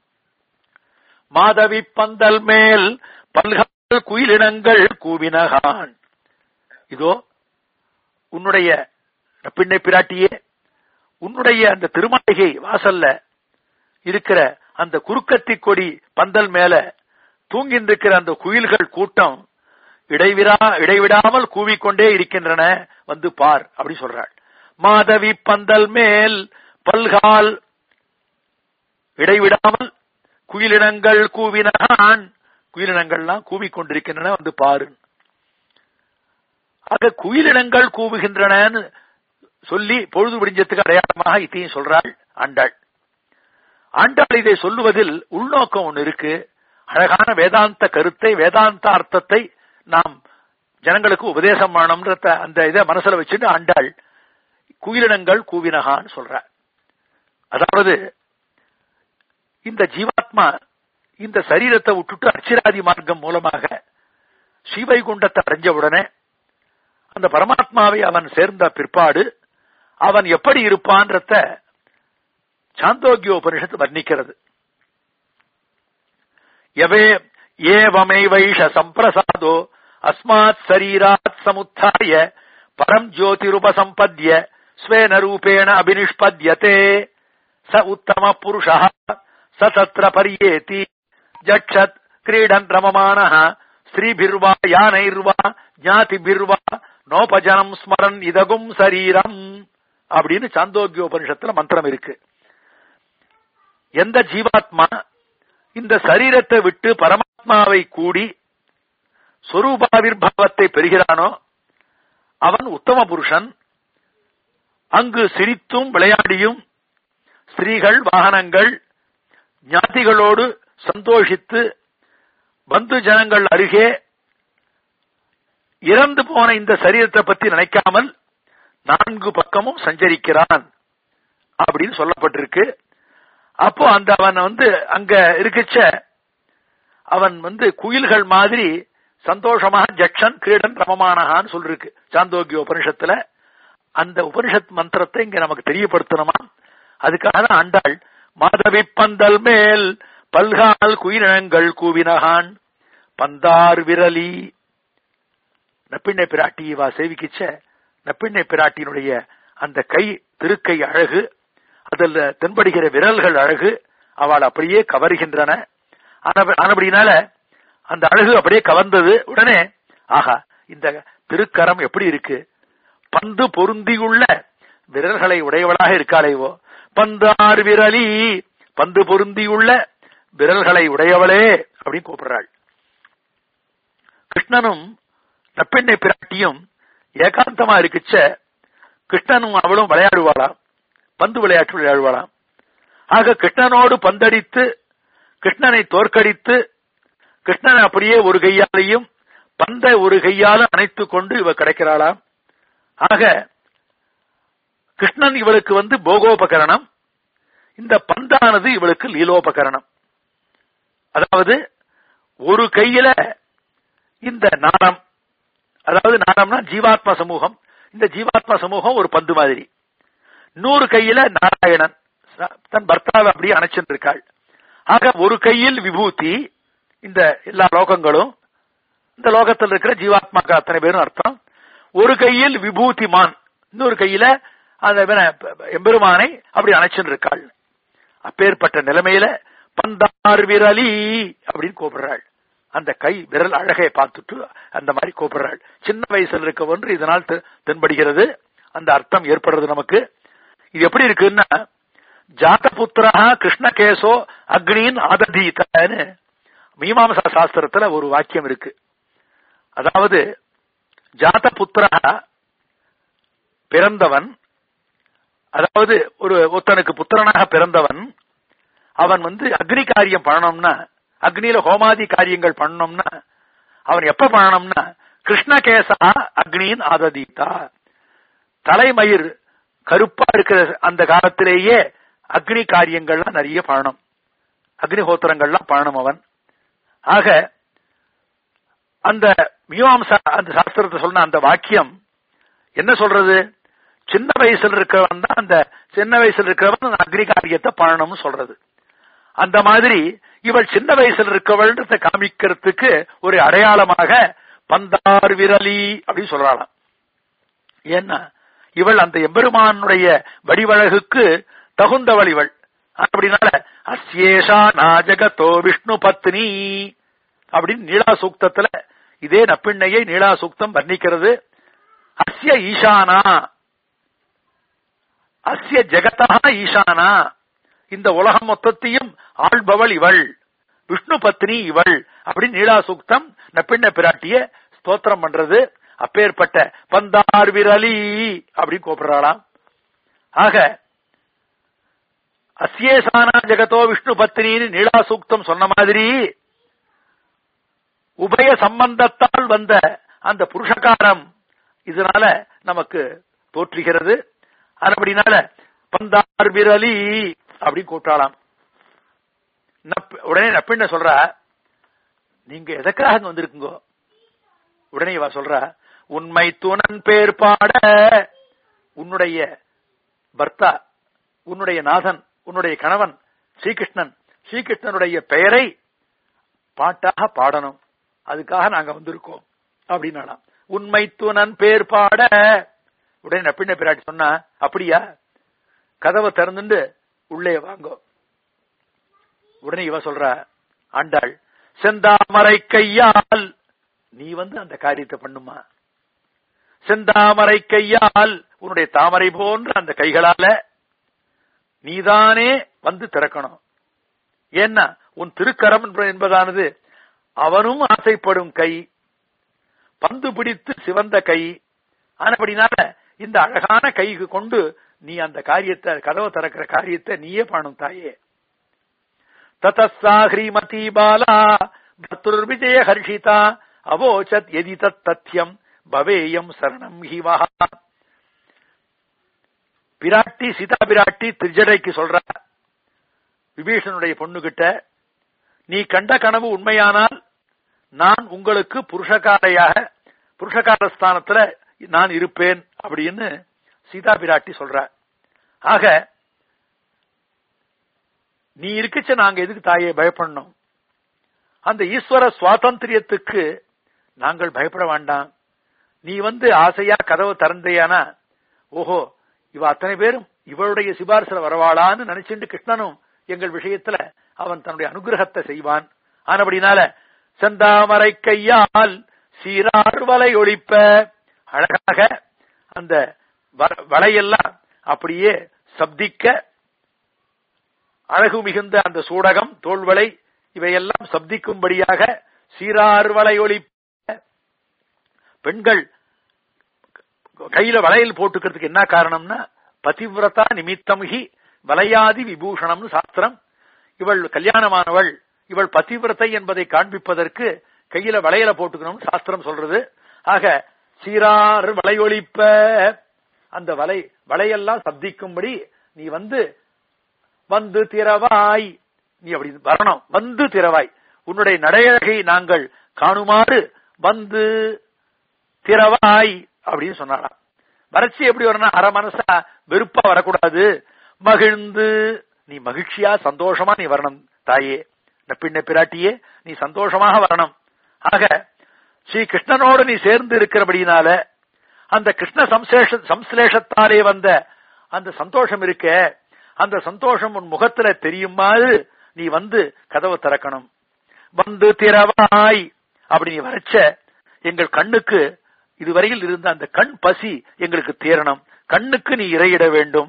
மாதவி பந்தல் மேல் பல்கால் குயிலினங்கள் கூவினகான் இதோ உன்னுடைய பின்னை பிராட்டியே உன்னுடைய அந்த திருமாளிகை வாசல்ல இருக்கிற அந்த குறுக்கத்தி கொடி பந்தல் மேல தூங்கின்றிருக்கிற அந்த குயில்கள் கூட்டம் இடைவிரா இடைவிடாமல் கூவிக்கொண்டே இருக்கின்றன வந்து பார் அப்படி சொல்றாள் மாதவி பந்தல் மேல் பல்கால் இடைவிடாமல் குயிலினங்கள் கூவினான் குயிலினங்கள்லாம் கூவிக்கொண்டிருக்கின்றன வந்து பாரு ஆக குயிலினங்கள் கூவுகின்றனன்னு சொல்லி பொழுது விடிஞ்சத்துக்கு அடையாளமாக இதையும் சொல்றாள் ஆண்டாள் ஆண்டாள் இதை சொல்லுவதில் உள்நோக்கம் ஒன்று இருக்கு அழகான வேதாந்த கருத்தை வேதாந்த அர்த்தத்தை நாம் ஜனங்களுக்கு உபதேசம் பண்ணணும்ன்ற அந்த இதை மனசுல வச்சுட்டு ஆண்டாள் குயிலினங்கள் கூவினகான்னு சொல்றார் அதாவது இந்த ஜீவாத்மா இந்த சரீரத்தை விட்டுட்டு அர்ச்சிராதி மார்க்கம் மூலமாக ஸ்ரீவைகுண்டத்தை அடைஞ்ச உடனே அந்த பரமாத்மாவை அவன் சேர்ந்த பிற்பாடு அவன் எப்படி இருப்பான்றத சாந்தோக்கியோபனிஷத்து வர்ணிக்கிறது எவே ஏவமை வைஷ சம்பிரசாதோ அஸ்மாத் சரீராத் சமுத்தாய பரம் ஜோதிருபசம்பத்ய ஸ்வேன ரூபேண அபினிஷ்பத்யதே ச உத்தம புருஷ ச தத்ர பரியேதி ஜட்சத் கிரீடன் ரமமான ஸ்ரீபிர்வா யானைர்வா ஜாதிபிர்வா நோபஜனம் ஸ்மரன் இதகும் சரீரம் அப்படின்னு சாந்தோக்கியோபனிஷத்துல மந்திரம் இருக்கு எந்த ஜீவாத்மா இந்த சரீரத்தை விட்டு பரமாத்மாவை கூடி சொரூபாவிர்பாவத்தை பெறுகிறானோ அவன் உத்தம புருஷன் அங்கு சிரித்தும் விளையாடியும் ஸ்திரீகள் வாகனங்கள் ஞாதிகளோடு சந்தோஷித்து பந்து ஜனங்கள் அருகே இறந்து போன இந்த சரீரத்தை பத்தி நினைக்காமல் நான்கு பக்கமும் சஞ்சரிக்கிறான் அப்படின்னு சொல்லப்பட்டிருக்கு அப்போ அந்த அவன் வந்து அங்க இருக்கச்ச அவன் வந்து குயில்கள் மாதிரி சந்தோஷமாக ஜக்ஷன் கிரீடன் ரமமானகான்னு சொல்லிருக்கு சாந்தோக்கிய உபனிஷத்துல அந்த உபனிஷத் மந்திரத்தை இங்க நமக்கு தெரியப்படுத்தணுமா அதுக்காக தான் ஆண்டாள் மாதவி பந்தல் மேல் பல்கால் குயிலினங்கள் கூவினகான் பந்தார் விரலி நப்பிண்ணை பிராட்டி வா சேவிக்கிச்ச நப்பிண்ணை பிராட்டியினுடைய அந்த கை திருக்கை அழகு அதில் தென்படுகிற விரல்கள் அழகு அவள் அப்படியே கவருகின்றன ஆனபடினால அந்த அழகு அப்படியே கவர்ந்தது உடனே ஆஹா இந்த திருக்கரம் எப்படி இருக்கு பந்து பொருந்தியுள்ள விரல்களை உடையவளாக இருக்காளேவோ பந்தார் விரலி பந்து பொருந்தியுள்ள விரல்களை உடையவளே அப்படின்னு கூப்பிடுறாள் கிருஷ்ணனும் நப்பெண்ணை பிராட்டியும் ஏகாந்தமா இருக்குச்ச கிருஷ்ணனும் அவளும் விளையாடுவாளாம் பந்து விளையாட்டு விளையாடுவாளாம் ஆக கிருஷ்ணனோடு பந்தடித்து கிருஷ்ணனை தோற்கடித்து கிருஷ்ணன் அப்படியே ஒரு கையாலையும் பந்த ஒரு கையால அணைத்துக் கொண்டு இவ கிடைக்கிறாளாம் ஆக கிருஷ்ணன் இவளுக்கு வந்து போகோபகரணம் இந்த பந்தானது இவளுக்கு லீலோபகரணம் அதாவது ஒரு கையில இந்த நாணம் அதாவது நாணம்னா ஜீவாத்ம சமூகம் இந்த ஜீவாத்ம சமூகம் ஒரு பந்து மாதிரி நூறு கையில நாராயணன் தன் பர்த்தாவை அப்படியே அணைச்சிருக்காள் ஆக ஒரு கையில் விபூதி இந்த எல்லா லோகங்களும் இந்த லோகத்தில் இருக்கிற ஜீவாத்மாக்கு அத்தனை பேரும் அர்த்தம் ஒரு கையில் விபூதிமான் இன்னொரு கையில அந்த எம்பெருமானை அப்படி அணைச்சுன்னு இருக்காள் அப்பேற்பட்ட நிலைமையில பந்தார் விரலி அப்படின்னு கூப்பிடுறாள் அந்த கை விரல் அழகை பார்த்துட்டு அந்த மாதிரி கூப்பிடுறாள் சின்ன வயசுல இருக்க ஒன்று இதனால் தென்படுகிறது அந்த அர்த்தம் ஏற்படுறது நமக்கு இது எப்படி இருக்குன்னா ஜாத்தபுத்திரா கிருஷ்ணகேசோ அக்னியின் ஆததீதன்னு மீமாம்சா சாஸ்திரத்துல ஒரு வாக்கியம் இருக்கு அதாவது ஜாத்தபுத்திரா பிறந்தவன் அதாவது ஒரு ஒருத்தனுக்கு புத்திரனாக பிறந்தவன் அவன் வந்து அக்னி காரியம் பண்ணணும்னா அக்னியில ஹோமாதி காரியங்கள் பண்ணணும்னா அவன் எப்ப பண்ணணும்னா கிருஷ்ணகேசா அக்னியின் ஆததீதா தலைமயிர் கருப்பா இருக்கிற அந்த காலத்திலேயே அக்னி காரியங்கள்லாம் நிறைய பண்ணணும் அக்னிஹோத்திரங்கள்லாம் பண்ணணும் அவன் ஆக அந்த மீமாம்சா அந்த சாஸ்திரத்தை சொன்ன அந்த வாக்கியம் என்ன சொல்றது சின்ன வயசுல இருக்கிறவன் தான் அந்த சின்ன வயசுல இருக்கிறவன் அக்னி காரியத்தை பண்ணணும்னு சொல்றது அந்த மாதிரி இவள் சின்ன வயசுல இருக்கவள்ன்றத காமிக்கிறதுக்கு ஒரு அடையாளமாக பந்தார் விரலி அப்படின்னு சொல்றாளாம் ஏன்னா இவள் அந்த எம்பெருமானுடைய வடிவழகுக்கு தகுந்தவள் இவள் அப்படினால அஸ்யேஷா நாஜகத்தோ விஷ்ணு பத்னி அப்படின்னு நீலா சூக்தத்துல இதே நப்பிண்ணையை நீலா சூக்தம் வர்ணிக்கிறது அஸ்ய ஈசானா அஸ்ய ஜெகதா ஈசானா இந்த உலகம் மொத்தத்தையும் ஆள்பவள் இவள் விஷ்ணு பத்னி இவள் அப்படின்னு நீலா சூக்தம் நப்பிண்ண பிராட்டிய ஸ்தோத்திரம் பண்றது அப்பேற்பட்ட பந்தார் விரலி அப்படின்னு கூப்பிடுறாளாம் ஆக அஸ்யேசானா ஜெகதோ விஷ்ணு பத்னின்னு நீலா சூக்தம் சொன்ன மாதிரி உபய சம்பந்தத்தால் வந்த அந்த புருஷகாரம் இதனால நமக்கு தோற்றுகிறது அப்படினால பந்தார் விரலி அப்படின்னு கூட்டாளாம் உடனே நப்பின்ன சொல்ற நீங்க எதற்காக இங்க வந்திருக்குங்கோ உடனே இவ சொல்ற உண்மை துணன் பேர் பாட உன்னுடைய பர்த்தா உன்னுடைய நாதன் உன்னுடைய கணவன் ஸ்ரீகிருஷ்ணன் ஸ்ரீகிருஷ்ணனுடைய பெயரை பாட்டாக பாடணும் அதுக்காக நாங்க வந்திருக்கோம் அப்படின்னாலாம் உண்மை துணன் பேர் பாட உடனே நப்பிண்ண பிராட்டி சொன்னா அப்படியா கதவை திறந்துட்டு உள்ளே வாங்கோ உடனே இவ சொல்ற ஆண்டாள் செந்தாமரை கையால் நீ வந்து அந்த காரியத்தை பண்ணுமா செந்தாமரை கையால் உன்னுடைய தாமரை போன்ற அந்த கைகளால நீதானே வந்து திறக்கணும் ஏன்னா உன் திருக்கரம் என்பதானது அவனும் ஆசைப்படும் கை பந்து பிடித்து சிவந்த கை ஆனபடினால இந்த அழகான கைக்கு கொண்டு நீ அந்த காரியத்தை கதவை திறக்கிற காரியத்தை நீயே பண்ணும் தாயே ததஸ்ஸா ஹ்ரீமதி பாலா பர்த்துர் விஜய ஹர்ஷிதா அவோச்சத் எதி தத் தத்யம் பவேயம் சரணம் ஹிவஹா பிராட்டி சீதா பிராட்டி திருஜடைக்கு சொல்ற விபீஷனுடைய பொண்ணுகிட்ட நீ கண்ட கனவு உண்மையானால் நான் உங்களுக்கு புருஷகாரையாக புருஷகார ஸ்தானத்துல நான் இருப்பேன் அப்படின்னு சீதா பிராட்டி சொல்ற ஆக நீ இருக்குச்ச நாங்க எதுக்கு தாயை பயப்படணும் அந்த ஈஸ்வர சுவாதந்திரியத்துக்கு நாங்கள் பயப்பட வேண்டாம் நீ வந்து ஆசையா கதவு திறந்தையானா ஓஹோ இவ அத்தனை பேரும் இவளுடைய சிபாரிசில் வரவாளான்னு நினைச்சுட்டு கிருஷ்ணனும் எங்கள் விஷயத்துல அவன் தன்னுடைய அனுகிரகத்தை செய்வான் ஆனபடினால செந்தாமரை கையால் சீரார் வலை ஒழிப்ப அழகாக அந்த வலையெல்லாம் அப்படியே சப்திக்க அழகு மிகுந்த அந்த சூடகம் தோல்வளை இவையெல்லாம் சப்திக்கும்படியாக சீரார்வளை ஒளி பெண்கள் கையில வளையல் போட்டுக்கிறதுக்கு என்ன காரணம்னா பதிவிரதா நிமித்தம்ஹி வலையாதி விபூஷணம்னு சாஸ்திரம் இவள் கல்யாணமானவள் இவள் பதிவிரத்தை என்பதை காண்பிப்பதற்கு கையில வளையல போட்டுக்கணும்னு சாஸ்திரம் சொல்றது ஆக சீரார் வளையொலிப்ப அந்த வலை வலையெல்லாம் சப்திக்கும்படி நீ வந்து வந்து திறவாய் நீ அப்படி வரணும் வந்து திறவாய் உன்னுடைய நடையழகை நாங்கள் காணுமாறு வந்து திறவாய் அப்படின்னு சொன்னாராம் வறட்சி எப்படி வரணும் அரை மனசா வெறுப்பா வரக்கூடாது மகிழ்ந்து நீ மகிழ்ச்சியா சந்தோஷமா நீ வரணும் தாயே நப்பிண்ண பிராட்டியே நீ சந்தோஷமாக வரணும் ஆக ஸ்ரீ கிருஷ்ணனோடு நீ சேர்ந்து இருக்கிறபடினால அந்த கிருஷ்ண சம்சேஷ சம்ஸ்லேஷத்தாலே வந்த அந்த சந்தோஷம் இருக்க அந்த சந்தோஷம் உன் முகத்துல தெரியுமாறு நீ வந்து கதவை திறக்கணும் வந்து திறவாய் அப்படி நீ வரைச்ச எங்கள் கண்ணுக்கு இதுவரையில் இருந்த அந்த கண் பசி எங்களுக்கு தீரணும் கண்ணுக்கு நீ இறையிட வேண்டும்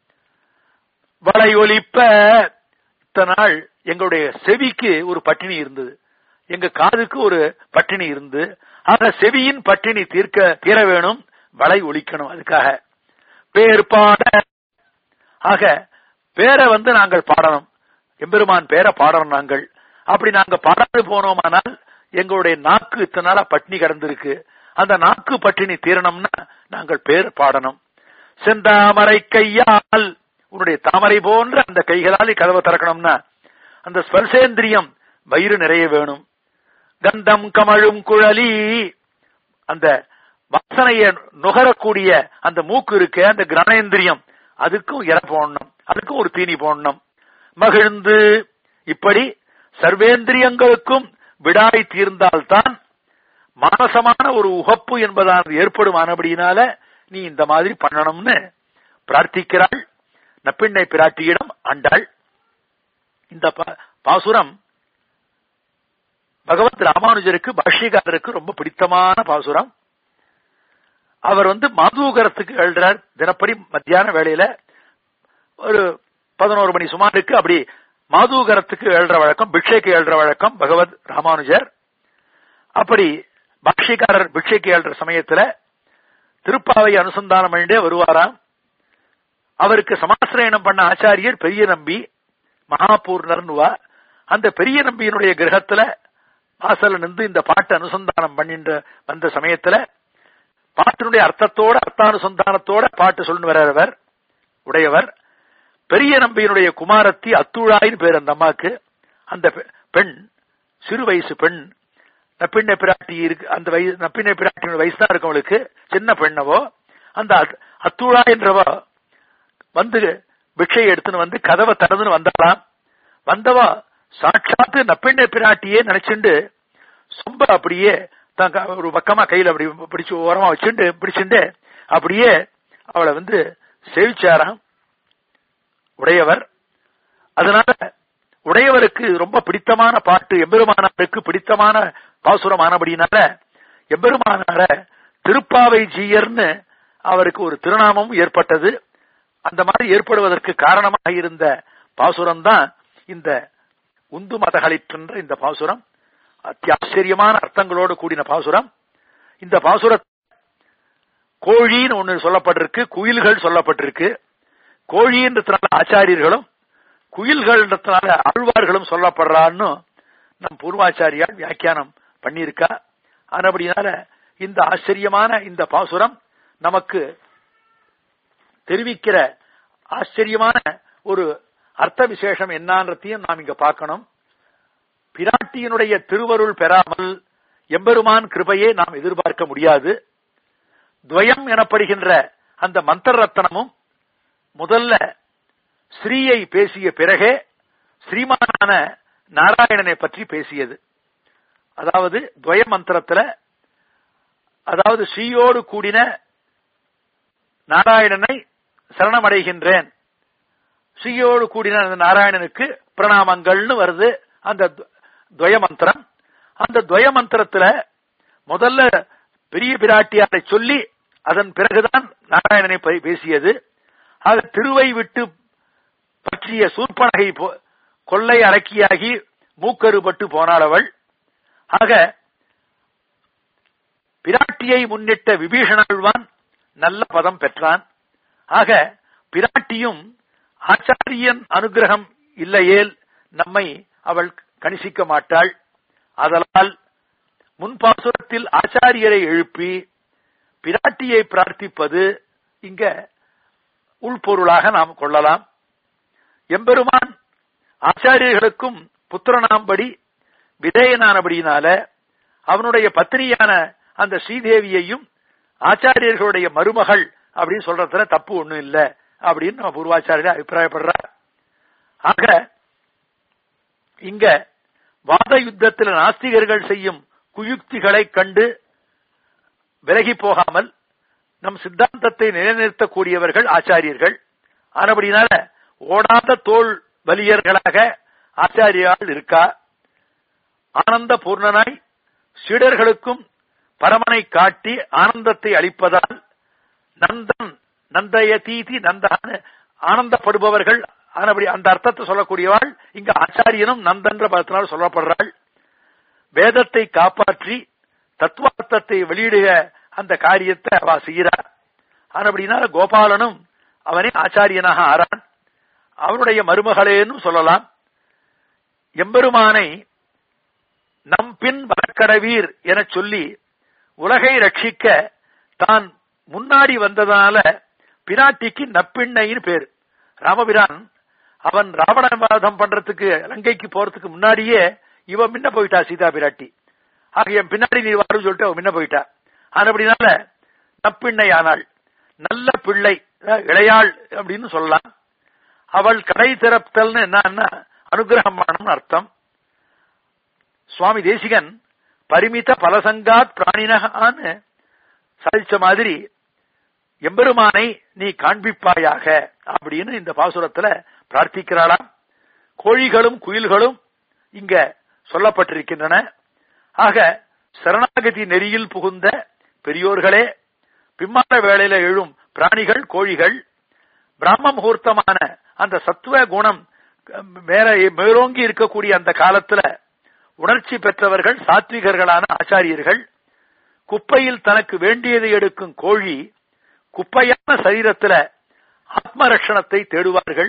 வளை ஒலிப்ப இத்தனை நாள் எங்களுடைய செவிக்கு ஒரு பட்டினி இருந்தது எங்க காதுக்கு ஒரு பட்டினி இருந்து ஆக செவியின் பட்டினி தீர்க்க தீர வேணும் வளை ஒலிக்கணும் அதுக்காக பேர் பாட ஆக பேரை வந்து நாங்கள் பாடணும் எம்பெருமான் பேரை பாடணும் நாங்கள் அப்படி நாங்க பாடாது போனோமானால் எங்களுடைய நாக்கு இத்தனை நாளா பட்டினி கடந்திருக்கு அந்த நாக்கு பட்டினி தீரணும்னா நாங்கள் பேர் பாடணும் செந்தாமரை கையால் உன்னுடைய தாமரை போன்ற அந்த கைகளால் கதவை திறக்கணும்னா அந்த ஸ்பர்சேந்திரியம் வயிறு நிறைய வேணும் கந்தம் கமழும் குழலி அந்த வாசனைய நுகரக்கூடிய அந்த மூக்கு இருக்கு அந்த கிரணேந்திரியம் அதுக்கும் இற போடணும் அதுக்கும் ஒரு தீனி போடணும் மகிழ்ந்து இப்படி சர்வேந்திரியங்களுக்கும் விடாய் தீர்ந்தால்தான் மானசமான ஒரு உகப்பு என்பதானது ஏற்படுமானபடியினால நீ இந்த மாதிரி பண்ணணும்னு பிரார்த்திக்கிறாள் நப்பிண்ணை பிராட்டியிடம் ஆண்டாள் இந்த பாசுரம் பகவத் ராமானுஜருக்கு பாஷ்யகாரருக்கு ரொம்ப பிடித்தமான பாசுரம் அவர் வந்து மாதூகரத்துக்கு எழுறார் தினப்படி மத்தியான வேளையில ஒரு பதினோரு மணி சுமாருக்கு அப்படி மாதூகரத்துக்கு எழுற வழக்கம் பிக்ஷைக்கு எழுற வழக்கம் பகவத் ராமானுஜர் அப்படி பாஷ்யக்காரர் பிக்ஷைக்கு எழுற சமயத்துல திருப்பாவை அனுசந்தானம் பண்ணிட்டே வருவாராம் அவருக்கு சமாசிரயணம் பண்ண ஆச்சாரியர் பெரிய நம்பி மகாபூர்ணர்னுவா அந்த பெரிய நம்பியினுடைய கிரகத்துல வாசல நின்று இந்த பாட்டு அனுசந்தானம் பண்ணின்ற வந்த சமயத்துல பாட்டினுடைய அர்த்தத்தோட அர்த்தானுசந்தானத்தோட பாட்டு சொல்லு வர்றவர் உடையவர் பெரிய நம்பியினுடைய குமாரத்தி அத்துழாயின்னு பேர் அந்த அம்மாக்கு அந்த பெண் சிறு வயசு பெண் நப்பிண்ண பிராட்டி இருக்கு அந்த வயசு நப்பிண்ண பிராட்டியோட வயசு தான் இருக்கும் அவளுக்கு சின்ன பெண்ணவோ அந்த அத்துழா என்றவ வந்து பிக்ஷை எடுத்துன்னு வந்து கதவை திறந்துன்னு வந்தாலாம் வந்தவா சாட்சாத்து நப்பிண்ண பிராட்டியே நினைச்சுண்டு சொம்ப அப்படியே தான் ஒரு பக்கமா கையில அப்படி பிடிச்சு ஓரமா வச்சுட்டு பிடிச்சுட்டு அப்படியே அவளை வந்து சேவிச்சாராம் உடையவர் அதனால உடையவருக்கு ரொம்ப பிடித்தமான பாட்டு எம்பெருமானாருக்கு பிடித்தமான பாசுரமானபடினால எம்பெருமானார திருப்பாவை ஜீயர்னு அவருக்கு ஒரு திருநாமம் ஏற்பட்டது அந்த மாதிரி ஏற்படுவதற்கு காரணமாக இருந்த பாசுரம் தான் இந்த உந்து மதகளிற்ற இந்த பாசுரம் அத்தியாச்சரியமான அர்த்தங்களோடு கூடின பாசுரம் இந்த பாசுர கோழின்னு ஒன்று சொல்லப்பட்டிருக்கு குயில்கள் சொல்லப்பட்டிருக்கு கோழின்றதுனால ஆச்சாரியர்களும் குயில்கள்ன்றதுனால ஆழ்வார்களும் சொல்லப்படுறான்னு நம் பூர்வாச்சாரியால் வியாக்கியானம் பண்ணியிருக்கா ஆனபடினால இந்த ஆச்சரியமான இந்த பாசுரம் நமக்கு தெரிவிக்கிற ஆச்சரியமான ஒரு அர்த்த விசேஷம் என்னன்றதையும் நாம் இங்க பார்க்கணும் பிராட்டியினுடைய திருவருள் பெறாமல் எம்பெருமான் கிருபையை நாம் எதிர்பார்க்க முடியாது துவயம் எனப்படுகின்ற அந்த மந்திர ரத்தனமும் முதல்ல ஸ்ரீயை பேசிய பிறகே ஸ்ரீமானான நாராயணனை பற்றி பேசியது அதாவது துவய மந்திரத்துல அதாவது ஸ்ரீயோடு கூடின நாராயணனை சரணமடைகின்றேன் ஸ்ரீயோடு கூடின அந்த நாராயணனுக்கு பிரணாமங்கள்னு வருது அந்த துவய மந்திரம் அந்த துவய மந்திரத்துல முதல்ல பெரிய பிராட்டியாரை சொல்லி அதன் பிறகுதான் நாராயணனை பேசியது ஆக திருவை விட்டு பற்றிய சூர்பனகை போ- கொள்ளை அடக்கியாகி மூக்கருபட்டு போனாள் அவள் ஆக பிராட்டியை முன்னிட்ட விபீஷணாழ்வான் நல்ல பதம் பெற்றான் ஆக பிராட்டியும் ஆச்சாரியன் அனுகிரகம் இல்லையேல் நம்மை அவள் கணிசிக்க மாட்டாள் அதனால் முன்பாசுரத்தில் ஆச்சாரியரை எழுப்பி பிராட்டியை பிரார்த்திப்பது இங்க உள்பொருளாக நாம் கொள்ளலாம் எம்பெருமான் ஆச்சாரியர்களுக்கும் புத்திரனாம்படி விதேயனானபடியினால அவனுடைய பத்தினியான அந்த ஸ்ரீதேவியையும் ஆச்சாரியர்களுடைய மருமகள் அப்படின்னு சொல்றதுல தப்பு ஒண்ணும் இல்ல அப்படின்னு நம்ம பூர்வாச்சாரியர் அபிப்பிராயப்படுறார் ஆக இங்க வாத யுத்தத்தில் நாஸ்திகர்கள் செய்யும் குயுக்திகளை கண்டு விலகி போகாமல் நம் சித்தாந்தத்தை நிலைநிறுத்தக்கூடியவர்கள் ஆச்சாரியர்கள் ஆனபடினால ஓடாத தோல் வலியர்களாக ஆச்சாரியால் இருக்கா ஆனந்த பூர்ணனாய் சீடர்களுக்கும் பரமனை காட்டி ஆனந்தத்தை அளிப்பதால் நந்தன் நந்தய தீதி நந்தான ஆனந்தப்படுபவர்கள் ஆனபடி அந்த அர்த்தத்தை சொல்லக்கூடியவாள் இங்க ஆச்சாரியனும் நந்தன்ற பதத்தினால் சொல்லப்படுறாள் வேதத்தை காப்பாற்றி தத்துவார்த்தத்தை வெளியிடுக அந்த காரியத்தை அவ செய்கிறார் ஆனபடினால கோபாலனும் அவனே ஆச்சாரியனாக ஆறான் அவனுடைய மருமகளேன்னு சொல்லலாம் எம்பெருமானை நம் பின் வரக்கடவீர் என சொல்லி உலகை ரட்சிக்க தான் முன்னாடி வந்ததனால பிராட்டிக்கு நப்பிண்ணைன்னு பேர் ராமபிரான் அவன் ராவணவாதம் பண்றதுக்கு லங்கைக்கு போறதுக்கு முன்னாடியே இவன் முன்ன போயிட்டா சீதா பிராட்டி ஆக என் பின்னாடி நீ வாரு சொல்லிட்டு அவன் முன்ன போயிட்டா ஆனபடினால நப்பிண்ணை ஆனாள் நல்ல பிள்ளை அஹ், இளையாள் அப்படின்னு சொல்லலாம் அவள் கடை திறத்தல்னு என்னன்னா அனுகிரகம் பண்ணணும்னு அர்த்தம் சுவாமி தேசிகன் பரிமித பலசங்காத் பிராணினகான்னு சாதிச்ச மாதிரி எம்பெருமானை நீ காண்பிப்பாயாக அப்படின்னு இந்த பாசுரத்துல பிரார்த்திக்கிறாளாம் கோழிகளும் குயில்களும் இங்க சொல்லப்பட்டிருக்கின்றன ஆக சரணாகதி நெறியில் புகுந்த பெரியோர்களே பிம்மால வேளையில எழும் பிராணிகள் கோழிகள் பிராம முகூர்த்தமான அந்த சத்துவ குணம் மேல மேலோங்கி இருக்கக்கூடிய அந்த காலத்துல உணர்ச்சி பெற்றவர்கள் சாத்விகர்களான ஆச்சாரியர்கள் குப்பையில் தனக்கு வேண்டியதை எடுக்கும் கோழி குப்பையான சரீரத்துல ஆத்ம ரட்சணத்தை தேடுவார்கள்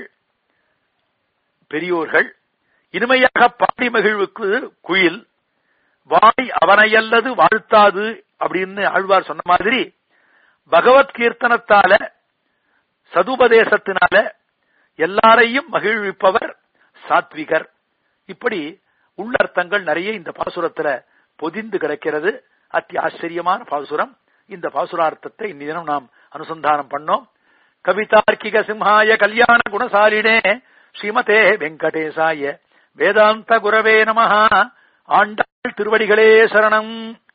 பெரியோர்கள் இனிமையாக பாடி மகிழ்வுக்கு குயில் வாய் அவனையல்லது வாழ்த்தாது அப்படின்னு ஆழ்வார் சொன்ன மாதிரி பகவத் கீர்த்தனத்தால சதுபதேசத்தினால எல்லாரையும் மகிழ்விப்பவர் சாத்விகர் இப்படி உள்ளர்த்தங்கள் நிறைய இந்த பாசுரத்துல பொதிந்து கிடக்கிறது அத்தி ஆச்சரியமான பாசுரம் இந்த பாசுரார்த்தத்தை இந்நிதனம் நாம் அனுசந்தானம் பண்ணோம் கவிதார்க்கிக சிம்ஹாய கல்யாண குணசாலினே ஸ்ரீமதே வெங்கடேசாய வேதாந்த குரவே நமஹ ஆண்டாள் திருவடிகளே சரணம்